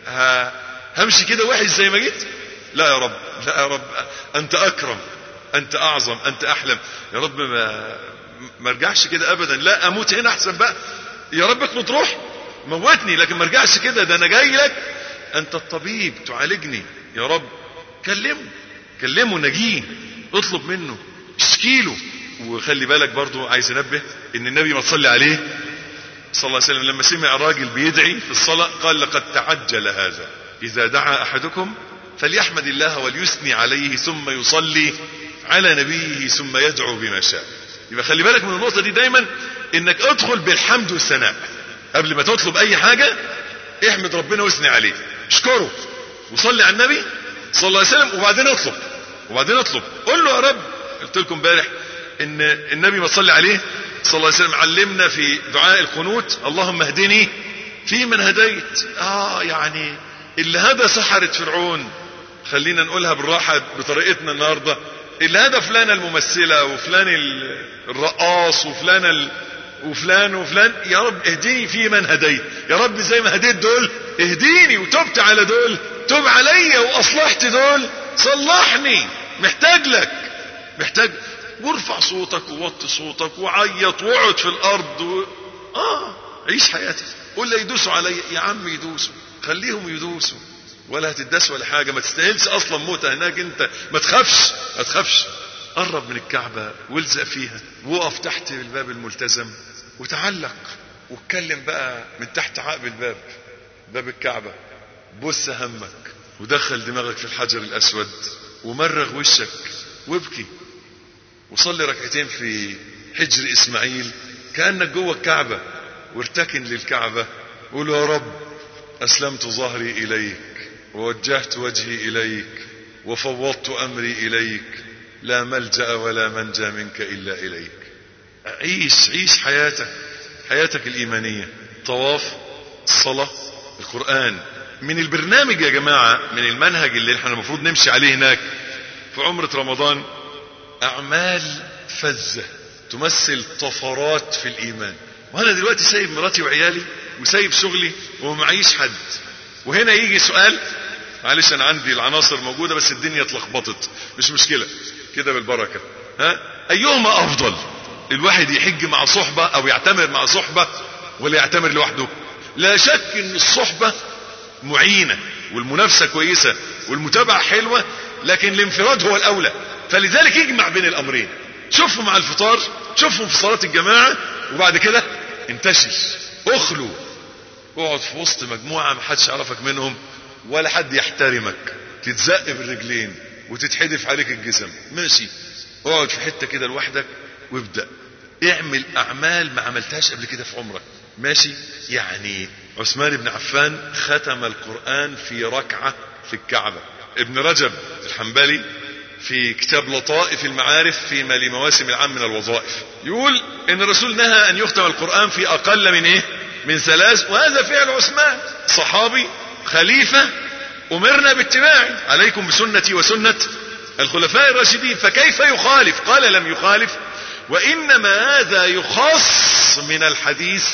همشي كده وحش زي ما جيت لا يا رب لا يا رب انت اكرم انت اعظم انت احلم يا رب ما ما ارجعش كده ابدا لا اموت هنا احسن بقى يا رب كنت روح موتني لكن ما ارجعش كده ده انا جاي لك انت الطبيب تعالجني يا رب كلمه كلمه نجيه اطلب منه اشكي له وخلي بالك برضو عايز انبه ان النبي ما تصلي عليه صلى الله عليه وسلم لما سمع الراجل بيدعي في الصلاة قال لقد تعجل هذا اذا دعا احدكم فليحمد الله وليثني عليه ثم يصلي على نبيه ثم يدعو بما شاء يبقى خلي بالك من النقطة دي دايما انك ادخل بالحمد والثناء قبل ما تطلب اي حاجة احمد ربنا واثني عليه اشكره وصلي على النبي صلى الله عليه وسلم وبعدين اطلب وبعدين اطلب قول له يا رب قلت لكم امبارح ان النبي ما صلي عليه صلى الله عليه وسلم علمنا في دعاء القنوت اللهم اهدني في من هديت اه يعني اللي هدى سحرة فرعون خلينا نقولها بالراحة بطريقتنا النهاردة اللي هدى فلانة الممثلة وفلان الرقاص وفلان ال... وفلان وفلان يا رب اهديني في من هديت يا رب زي ما هديت دول اهديني وتبت على دول تب عليا واصلحت دول صلحني محتاج لك محتاج وارفع صوتك ووطي صوتك وعيط واقعد في الارض و... اه عيش حياتك قول لي يدوسوا علي يا عم يدوسوا خليهم يدوسوا ولا هتداس ولا حاجة ما تستاهلش اصلا موتة هناك انت ما تخافش ما تخافش قرب من الكعبة والزق فيها وقف تحت الباب الملتزم وتعلق واتكلم بقى من تحت عقب الباب باب الكعبة بص همك ودخل دماغك في الحجر الاسود ومرغ وشك وابكي وصلي ركعتين في حجر اسماعيل كانك جوه الكعبه وارتكن للكعبه قول يا رب اسلمت ظهري اليك ووجهت وجهي اليك وفوضت امري اليك لا ملجا ولا منجا منك الا اليك عيش عيش حياتك حياتك الايمانيه طواف الصلاه القران من البرنامج يا جماعه من المنهج اللي احنا المفروض نمشي عليه هناك في عمره رمضان اعمال فذه تمثل طفرات في الايمان وانا دلوقتي سايب مراتي وعيالي وسايب شغلي ومعيش حد وهنا يجي سؤال معلش انا عندي العناصر موجوده بس الدنيا اتلخبطت مش مشكله كده بالبركه ها ايهما افضل الواحد يحج مع صحبه او يعتمر مع صحبه ولا يعتمر لوحده لا شك ان الصحبه معينه والمنافسه كويسه والمتابعه حلوه لكن الانفراد هو الاولى فلذلك يجمع بين الامرين شوفوا مع الفطار شوفهم في صلاه الجماعه وبعد كده انتشر اخلو اقعد في وسط مجموعه ما حدش يعرفك منهم ولا حد يحترمك تتزق بالرجلين وتتحدف عليك الجزم ماشي اقعد في حته كده لوحدك وابدا اعمل اعمال ما عملتهاش قبل كده في عمرك ماشي يعني عثمان بن عفان ختم القران في ركعه في الكعبه ابن رجب الحنبلي في كتاب لطائف المعارف فيما لمواسم العام من الوظائف يقول ان الرسول نهى ان يختم القرآن في اقل من ايه من ثلاث وهذا فعل عثمان صحابي خليفة امرنا باتباعي عليكم بسنتي وسنة الخلفاء الراشدين فكيف يخالف قال لم يخالف وانما هذا يخص من الحديث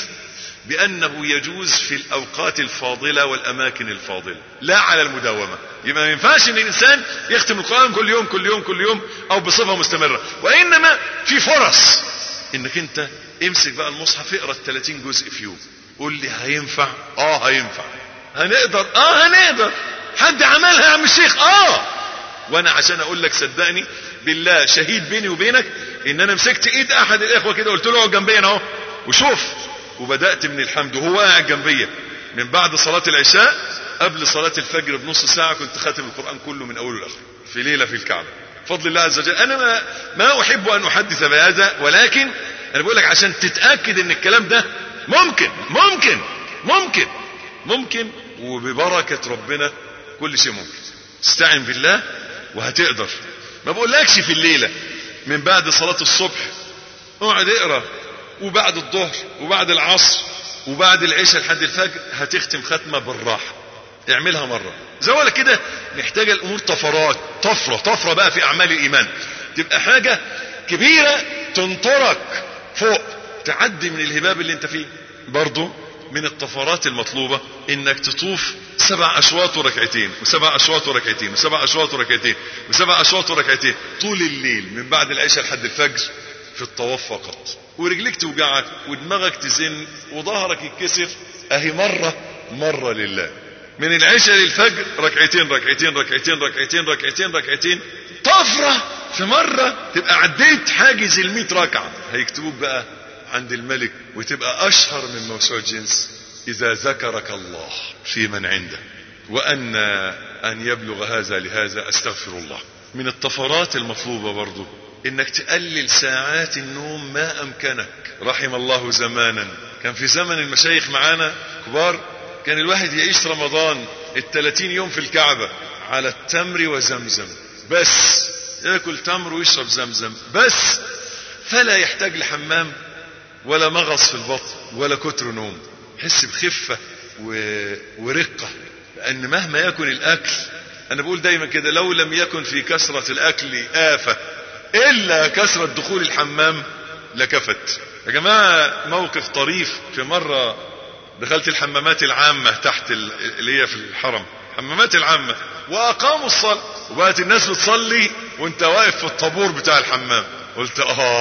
بانه يجوز في الاوقات الفاضله والاماكن الفاضله لا على المداومه يبقى ما ينفعش ان الانسان يختم القران كل يوم كل يوم كل يوم او بصفه مستمره وانما في فرص انك انت امسك بقى المصحف اقرا ال 30 جزء في يوم قول لي هينفع اه هينفع هنقدر اه هنقدر حد عملها يا عم الشيخ اه وانا عشان اقول لك صدقني بالله شهيد بيني وبينك ان انا مسكت ايد احد الاخوه كده قلت له اقعد جنبي اهو وشوف وبدات من الحمد وهو قاعد جنبيا من بعد صلاه العشاء قبل صلاه الفجر بنص ساعه كنت خاتم القران كله من اوله لاخره في ليله في الكعبه فضل الله عز وجل انا ما, ما احب ان احدث بهذا ولكن انا بقول لك عشان تتاكد ان الكلام ده ممكن ممكن ممكن ممكن وببركه ربنا كل شيء ممكن استعن بالله وهتقدر ما بقولكش في الليله من بعد صلاه الصبح اقعد اقرا وبعد الظهر وبعد العصر وبعد العشاء لحد الفجر هتختم ختمه بالراحه اعملها مره زي ولا كده محتاجه الامور طفرات طفره طفره بقى في اعمال الايمان تبقى حاجه كبيره تنطرك فوق تعدي من الهباب اللي انت فيه برضه من الطفرات المطلوبة انك تطوف سبع اشواط وركعتين وسبع اشواط وركعتين وسبع اشواط وركعتين وسبع اشواط وركعتين طول الليل من بعد العشاء لحد الفجر في الطواف فقط ورجليك توجعك ودماغك تزن وظهرك يتكسر اهي مرة مرة لله من العشاء للفجر ركعتين ركعتين ركعتين ركعتين ركعتين ركعتين طفرة في مرة تبقى عديت حاجز المئة ركعة هيكتبوك بقى عند الملك وتبقى اشهر من موسوعة جنس اذا ذكرك الله في من عنده وان ان يبلغ هذا لهذا استغفر الله من الطفرات المطلوبة برضو انك تقلل ساعات النوم ما امكنك رحم الله زمانا كان في زمن المشايخ معانا كبار كان الواحد يعيش رمضان الثلاثين يوم في الكعبة على التمر وزمزم بس ياكل تمر ويشرب زمزم بس فلا يحتاج لحمام ولا مغص في البطن ولا كتر نوم حس بخفة و... ورقة لأن مهما يكن الأكل أنا بقول دايما كده لو لم يكن في كثرة الأكل آفة إلا كثرة دخول الحمام لكفت يا جماعة موقف طريف في مرة دخلت الحمامات العامة تحت اللي هي في الحرم حمامات العامة وأقاموا الصلاة وبقت الناس بتصلي وانت واقف في الطابور بتاع الحمام قلت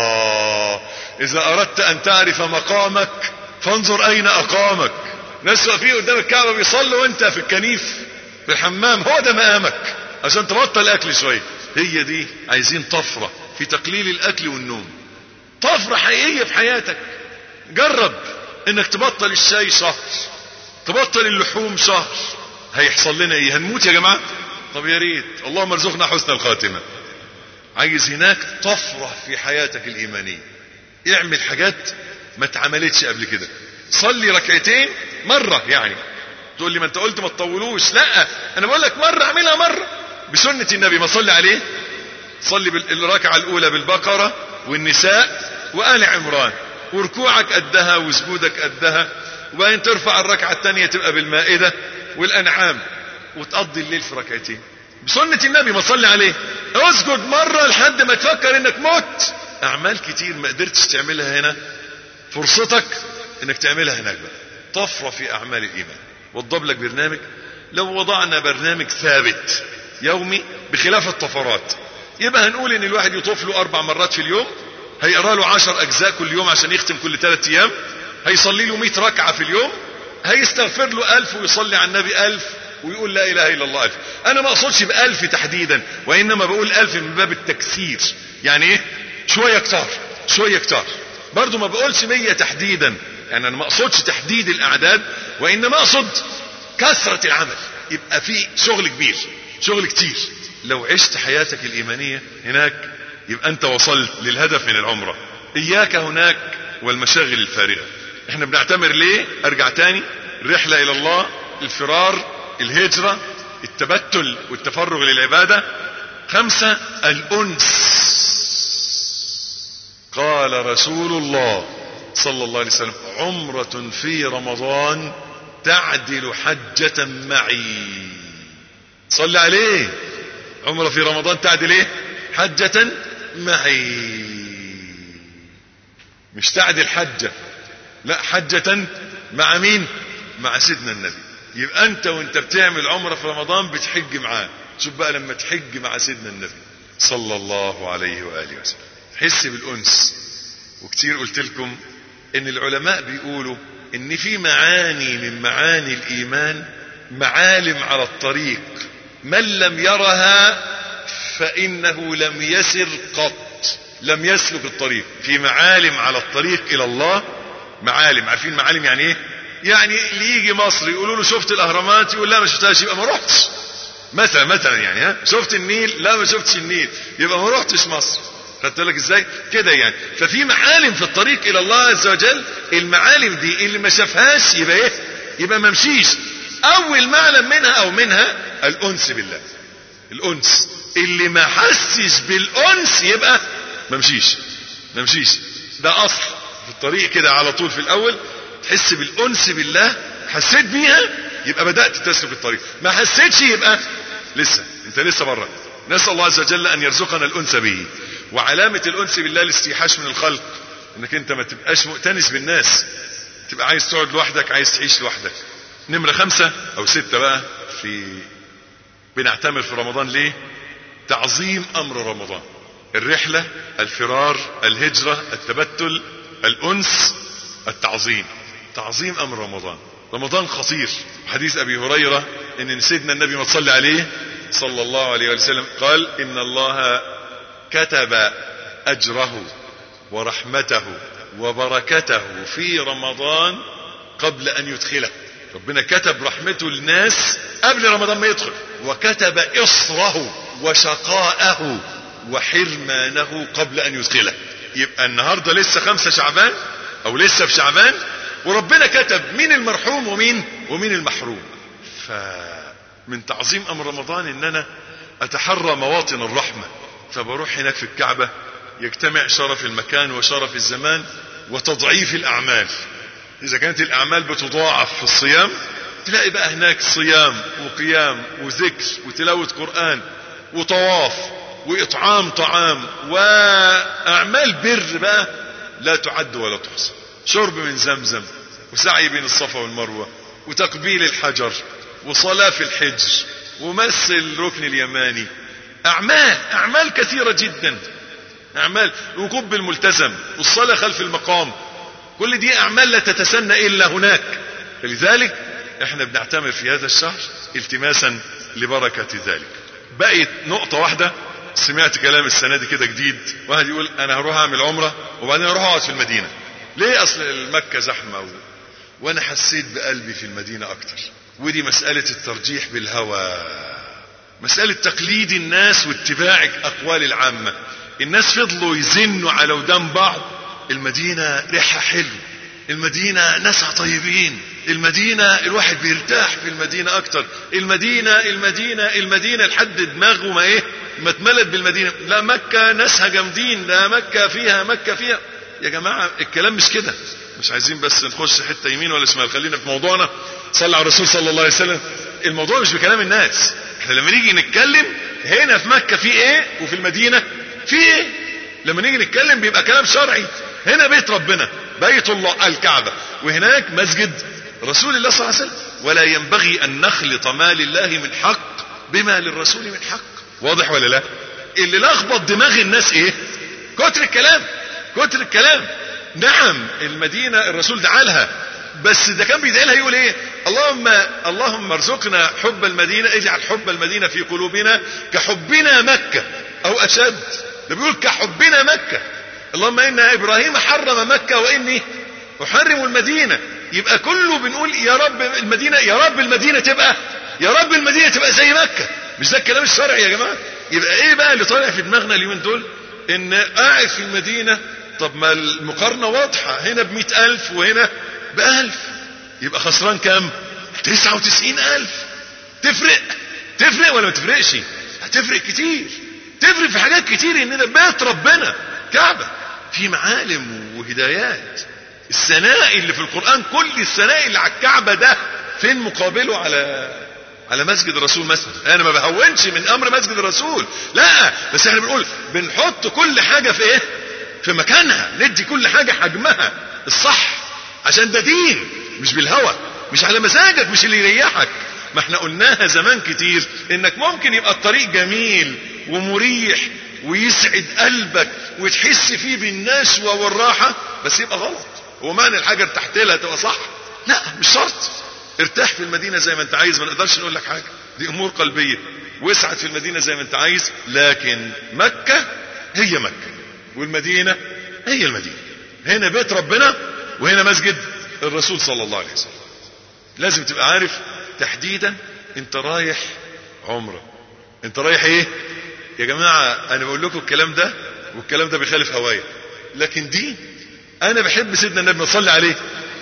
آه إذا أردت أن تعرف مقامك فانظر أين أقامك ناس واقفين قدام الكعبة بيصلوا وانت في الكنيف في الحمام هو ده مقامك عشان تبطل اكل شويه هي دي عايزين طفره في تقليل الاكل والنوم طفره حقيقيه في حياتك جرب انك تبطل الشاي شهر تبطل اللحوم شهر هيحصل لنا ايه هنموت يا جماعه طب يا ريت اللهم ارزقنا حسن الخاتمه عايز هناك طفره في حياتك الايمانيه اعمل حاجات ما اتعملتش قبل كده صلي ركعتين مره يعني تقول لي ما انت قلت ما تطولوش لا انا بقول لك مره اعملها مره بسنه النبي ما صلي عليه صلي بالركعه الاولى بالبقره والنساء وآل عمران وركوعك قدها وسجودك قدها وبعدين ترفع الركعة الثانية تبقى بالمائدة والأنعام وتقضي الليل في ركعتين بسنة النبي ما صلي عليه اسجد مرة لحد ما تفكر انك مت اعمال كتير ما قدرتش تعملها هنا فرصتك انك تعملها هناك بقى طفرة في اعمال الايمان وضب لك برنامج لو وضعنا برنامج ثابت يومي بخلاف الطفرات يبقى هنقول ان الواحد يطوف له اربع مرات في اليوم هيقرا له عشر اجزاء كل يوم عشان يختم كل ثلاث ايام هيصلي له 100 ركعه في اليوم هيستغفر له ألف ويصلي على النبي ألف ويقول لا اله الا الله ألف انا ما اقصدش بألف تحديدا وانما بقول ألف من باب التكسير يعني ايه شويه كتار شويه كتار برضو ما بقولش مية تحديدا يعني انا ما اقصدش تحديد الاعداد وانما اقصد كثرة العمل يبقى في شغل كبير شغل كتير لو عشت حياتك الايمانية هناك يبقى انت وصلت للهدف من العمرة اياك هناك والمشاغل الفارغة احنا بنعتمر ليه ارجع تاني الرحلة الى الله الفرار الهجرة التبتل والتفرغ للعبادة خمسة الانس قال رسول الله صلى الله عليه وسلم عمرة في رمضان تعدل حجة معي صلى عليه عمرة في رمضان تعدل ايه حجة معي مش تعدل حجة لا حجة مع مين مع سيدنا النبي يبقى انت وانت بتعمل عمرة في رمضان بتحج معاه شوف بقى لما تحج مع سيدنا النبي صلى الله عليه وآله وسلم تحس بالأنس وكتير قلت لكم ان العلماء بيقولوا ان في معاني من معاني الايمان معالم على الطريق من لم يرها فانه لم يسر قط لم يسلك الطريق في معالم على الطريق الى الله معالم عارفين معالم يعني ايه يعني اللي يجي مصر يقولوا له شفت الاهرامات يقول لا ما شفتهاش يبقى ما رحتش مثلا مثلا يعني ها شفت النيل لا ما شفتش النيل يبقى ما رحتش مصر خدت بالك ازاي كده يعني ففي معالم في الطريق الى الله عز وجل المعالم دي اللي ما شافهاش يبقى ايه يبقى ما مشيش اول معلم منها او منها الانس بالله الانس اللي ما حسش بالانس يبقى ما مشيش ما مشيش ده اصل في الطريق كده على طول في الاول تحس بالانس بالله حسيت بيها يبقى بدات تسلك الطريق ما حسيتش يبقى لسه انت لسه بره نسال الله عز وجل ان يرزقنا الانس به وعلامة الأنس بالله الاستيحاش من الخلق انك انت ما تبقاش مؤتنس بالناس تبقى عايز تقعد لوحدك عايز تعيش لوحدك نمرة خمسة او ستة بقى في بنعتمر في رمضان ليه تعظيم امر رمضان الرحلة الفرار الهجرة التبتل الانس التعظيم تعظيم امر رمضان رمضان خطير حديث ابي هريرة ان سيدنا النبي ما تصلي عليه صلى الله عليه وسلم قال ان الله كتب اجره ورحمته وبركته في رمضان قبل ان يدخله ربنا كتب رحمته للناس قبل رمضان ما يدخل وكتب اصره وشقاءه وحرمانه قبل ان يدخله يبقى النهاردة لسه خمسة شعبان او لسه في شعبان وربنا كتب مين المرحوم ومين ومين المحروم فمن تعظيم امر رمضان ان انا اتحرى مواطن الرحمه فبروح هناك في الكعبة يجتمع شرف المكان وشرف الزمان وتضعيف الأعمال إذا كانت الأعمال بتضاعف في الصيام تلاقي بقى هناك صيام وقيام وذكر وتلاوة قرآن وطواف وإطعام طعام وأعمال بر بقى لا تعد ولا تحصى شرب من زمزم وسعي بين الصفا والمروة وتقبيل الحجر وصلاة في الحج ومس الركن اليماني اعمال اعمال كثيرة جدا اعمال الوقوف بالملتزم والصلاة خلف المقام كل دي اعمال لا تتسنى الا هناك فلذلك احنا بنعتمر في هذا الشهر التماسا لبركة ذلك بقيت نقطة واحدة سمعت كلام السنة دي كده جديد واحد يقول انا هروح اعمل عمرة وبعدين اروح اقعد في المدينة ليه اصل المكة زحمة و... وانا حسيت بقلبي في المدينة اكتر ودي مسألة الترجيح بالهوى مسألة تقليد الناس واتباع اقوال العامة الناس فضلوا يزنوا على ودان بعض المدينة ريحها حلو المدينة ناسها طيبين المدينة الواحد بيرتاح في المدينة اكتر المدينة المدينة المدينة لحد دماغه ما ايه ما اتملت بالمدينة لا مكة ناسها جامدين لا مكة فيها مكة فيها يا جماعة الكلام مش كده مش عايزين بس نخش حتة يمين ولا شمال خلينا في موضوعنا صلى على الرسول صلى الله عليه وسلم الموضوع مش بكلام الناس احنا لما نيجي نتكلم هنا في مكة في ايه وفي المدينة في ايه لما نيجي نتكلم بيبقى كلام شرعي هنا بيت ربنا بيت الله الكعبة وهناك مسجد رسول الله صلى الله عليه وسلم ولا ينبغي ان نخلط ما لله من حق بما للرسول من حق واضح ولا لا اللي لخبط دماغ الناس ايه كتر الكلام كتر الكلام نعم المدينة الرسول دعا لها بس ده كان بيدعي لها يقول ايه اللهم اللهم ارزقنا حب المدينة اجعل حب المدينة في قلوبنا كحبنا مكة او اشد ده بيقول كحبنا مكة اللهم ان ابراهيم حرم مكة واني احرم المدينة يبقى كله بنقول يا رب المدينة يا رب المدينة تبقى يا رب المدينة تبقى زي مكة مش ده الكلام الشرعي يا جماعة يبقى ايه بقى اللي طالع في دماغنا اليومين دول ان قاعد في المدينة طب ما المقارنة واضحة هنا بمئة الف وهنا بألف يبقى خسران كام تسعة وتسعين ألف تفرق تفرق ولا ما تفرقش هتفرق كتير تفرق في حاجات كتير ان ده بيت ربنا كعبة في معالم وهدايات الثناء اللي في القرآن كل الثناء اللي على الكعبة ده فين مقابله على على مسجد الرسول مثلا انا ما بهونش من امر مسجد الرسول لا بس احنا بنقول بنحط كل حاجة في ايه في مكانها ندي كل حاجة حجمها الصح عشان ده دين مش بالهوى مش على مزاجك مش اللي يريحك ما احنا قلناها زمان كتير انك ممكن يبقى الطريق جميل ومريح ويسعد قلبك وتحس فيه بالنشوة والراحة بس يبقى غلط هو معنى الحاجة ارتحت لها تبقى صح لا مش شرط ارتاح في المدينة زي ما انت عايز ما نقدرش نقول لك حاجة دي امور قلبية واسعد في المدينة زي ما انت عايز لكن مكة هي مكة والمدينة هي المدينة هنا بيت ربنا وهنا مسجد الرسول صلى الله عليه وسلم لازم تبقى عارف تحديدا انت رايح عمرة انت رايح ايه يا جماعة انا بقول لكم الكلام ده والكلام ده بيخالف هوايا لكن دين انا بحب سيدنا النبي نصلي عليه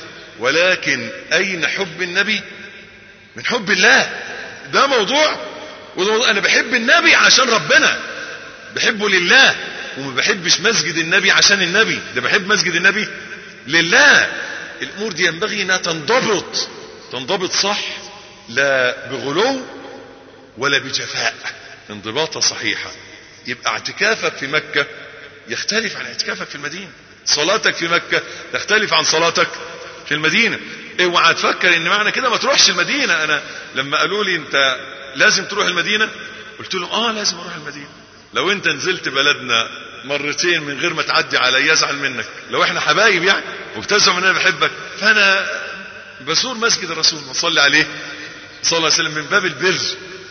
ولكن اين حب النبي من حب الله ده موضوع وده موضوع انا بحب النبي عشان ربنا بحبه لله وما بحبش مسجد النبي عشان النبي ده بحب مسجد النبي لله الامور دي ينبغي انها تنضبط تنضبط صح لا بغلو ولا بجفاء انضباطة صحيحة يبقى اعتكافك في مكة يختلف عن اعتكافك في المدينة صلاتك في مكة تختلف عن صلاتك في المدينة اوعى تفكر ان معنى كده ما تروحش المدينة انا لما قالوا لي انت لازم تروح المدينة قلت لهم اه لازم اروح المدينة لو انت نزلت بلدنا مرتين من غير ما تعدي علي يزعل منك لو احنا حبايب يعني وبتزعم ان انا بحبك فانا بزور مسجد الرسول وصلي عليه صلى الله عليه وسلم من باب البر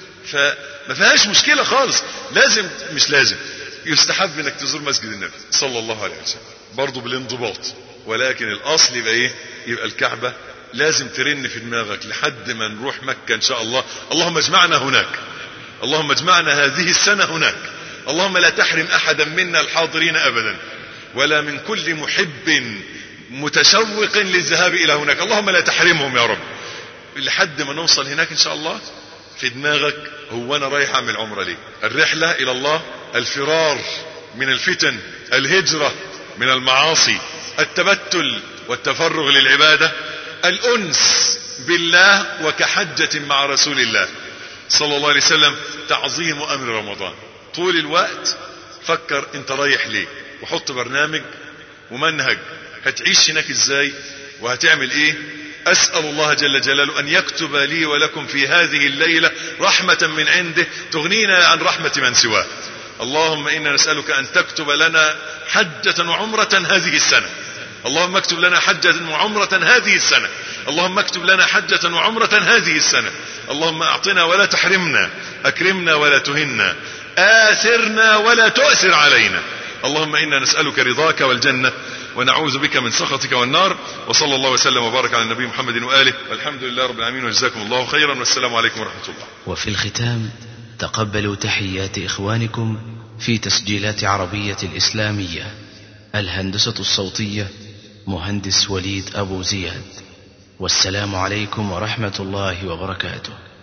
فما فيهاش مشكله خالص لازم مش لازم يستحب انك تزور مسجد النبي صلى الله عليه وسلم برضه بالانضباط ولكن الاصل يبقى ايه يبقى الكعبه لازم ترن في دماغك لحد ما نروح مكه ان شاء الله اللهم اجمعنا هناك اللهم اجمعنا هذه السنه هناك اللهم لا تحرم احدا منا الحاضرين ابدا ولا من كل محب متشوق للذهاب الى هناك اللهم لا تحرمهم يا رب لحد ما نوصل هناك ان شاء الله في دماغك هو انا رايح اعمل عمره ليه الرحله الى الله الفرار من الفتن الهجره من المعاصي التبتل والتفرغ للعباده الانس بالله وكحجه مع رسول الله صلى الله عليه وسلم تعظيم امر رمضان طول الوقت فكر انت رايح ليه وحط برنامج ومنهج هتعيش هناك ازاي وهتعمل ايه اسأل الله جل جلاله ان يكتب لي ولكم في هذه الليلة رحمة من عنده تغنينا عن رحمة من سواه اللهم انا نسألك ان تكتب لنا حجة وعمرة هذه السنة اللهم اكتب لنا حجة وعمرة هذه السنة اللهم اكتب لنا حجة وعمرة هذه السنة اللهم أعطنا ولا تحرمنا أكرمنا ولا تهنا آثرنا ولا تؤثر علينا اللهم إنا نسألك رضاك والجنة ونعوذ بك من سخطك والنار وصلى الله وسلم وبارك على النبي محمد وآله والحمد لله رب العالمين وجزاكم الله خيرا والسلام عليكم ورحمة الله وفي الختام تقبلوا تحيات إخوانكم في تسجيلات عربية الإسلامية الهندسة الصوتية مهندس وليد أبو زياد والسلام عليكم ورحمة الله وبركاته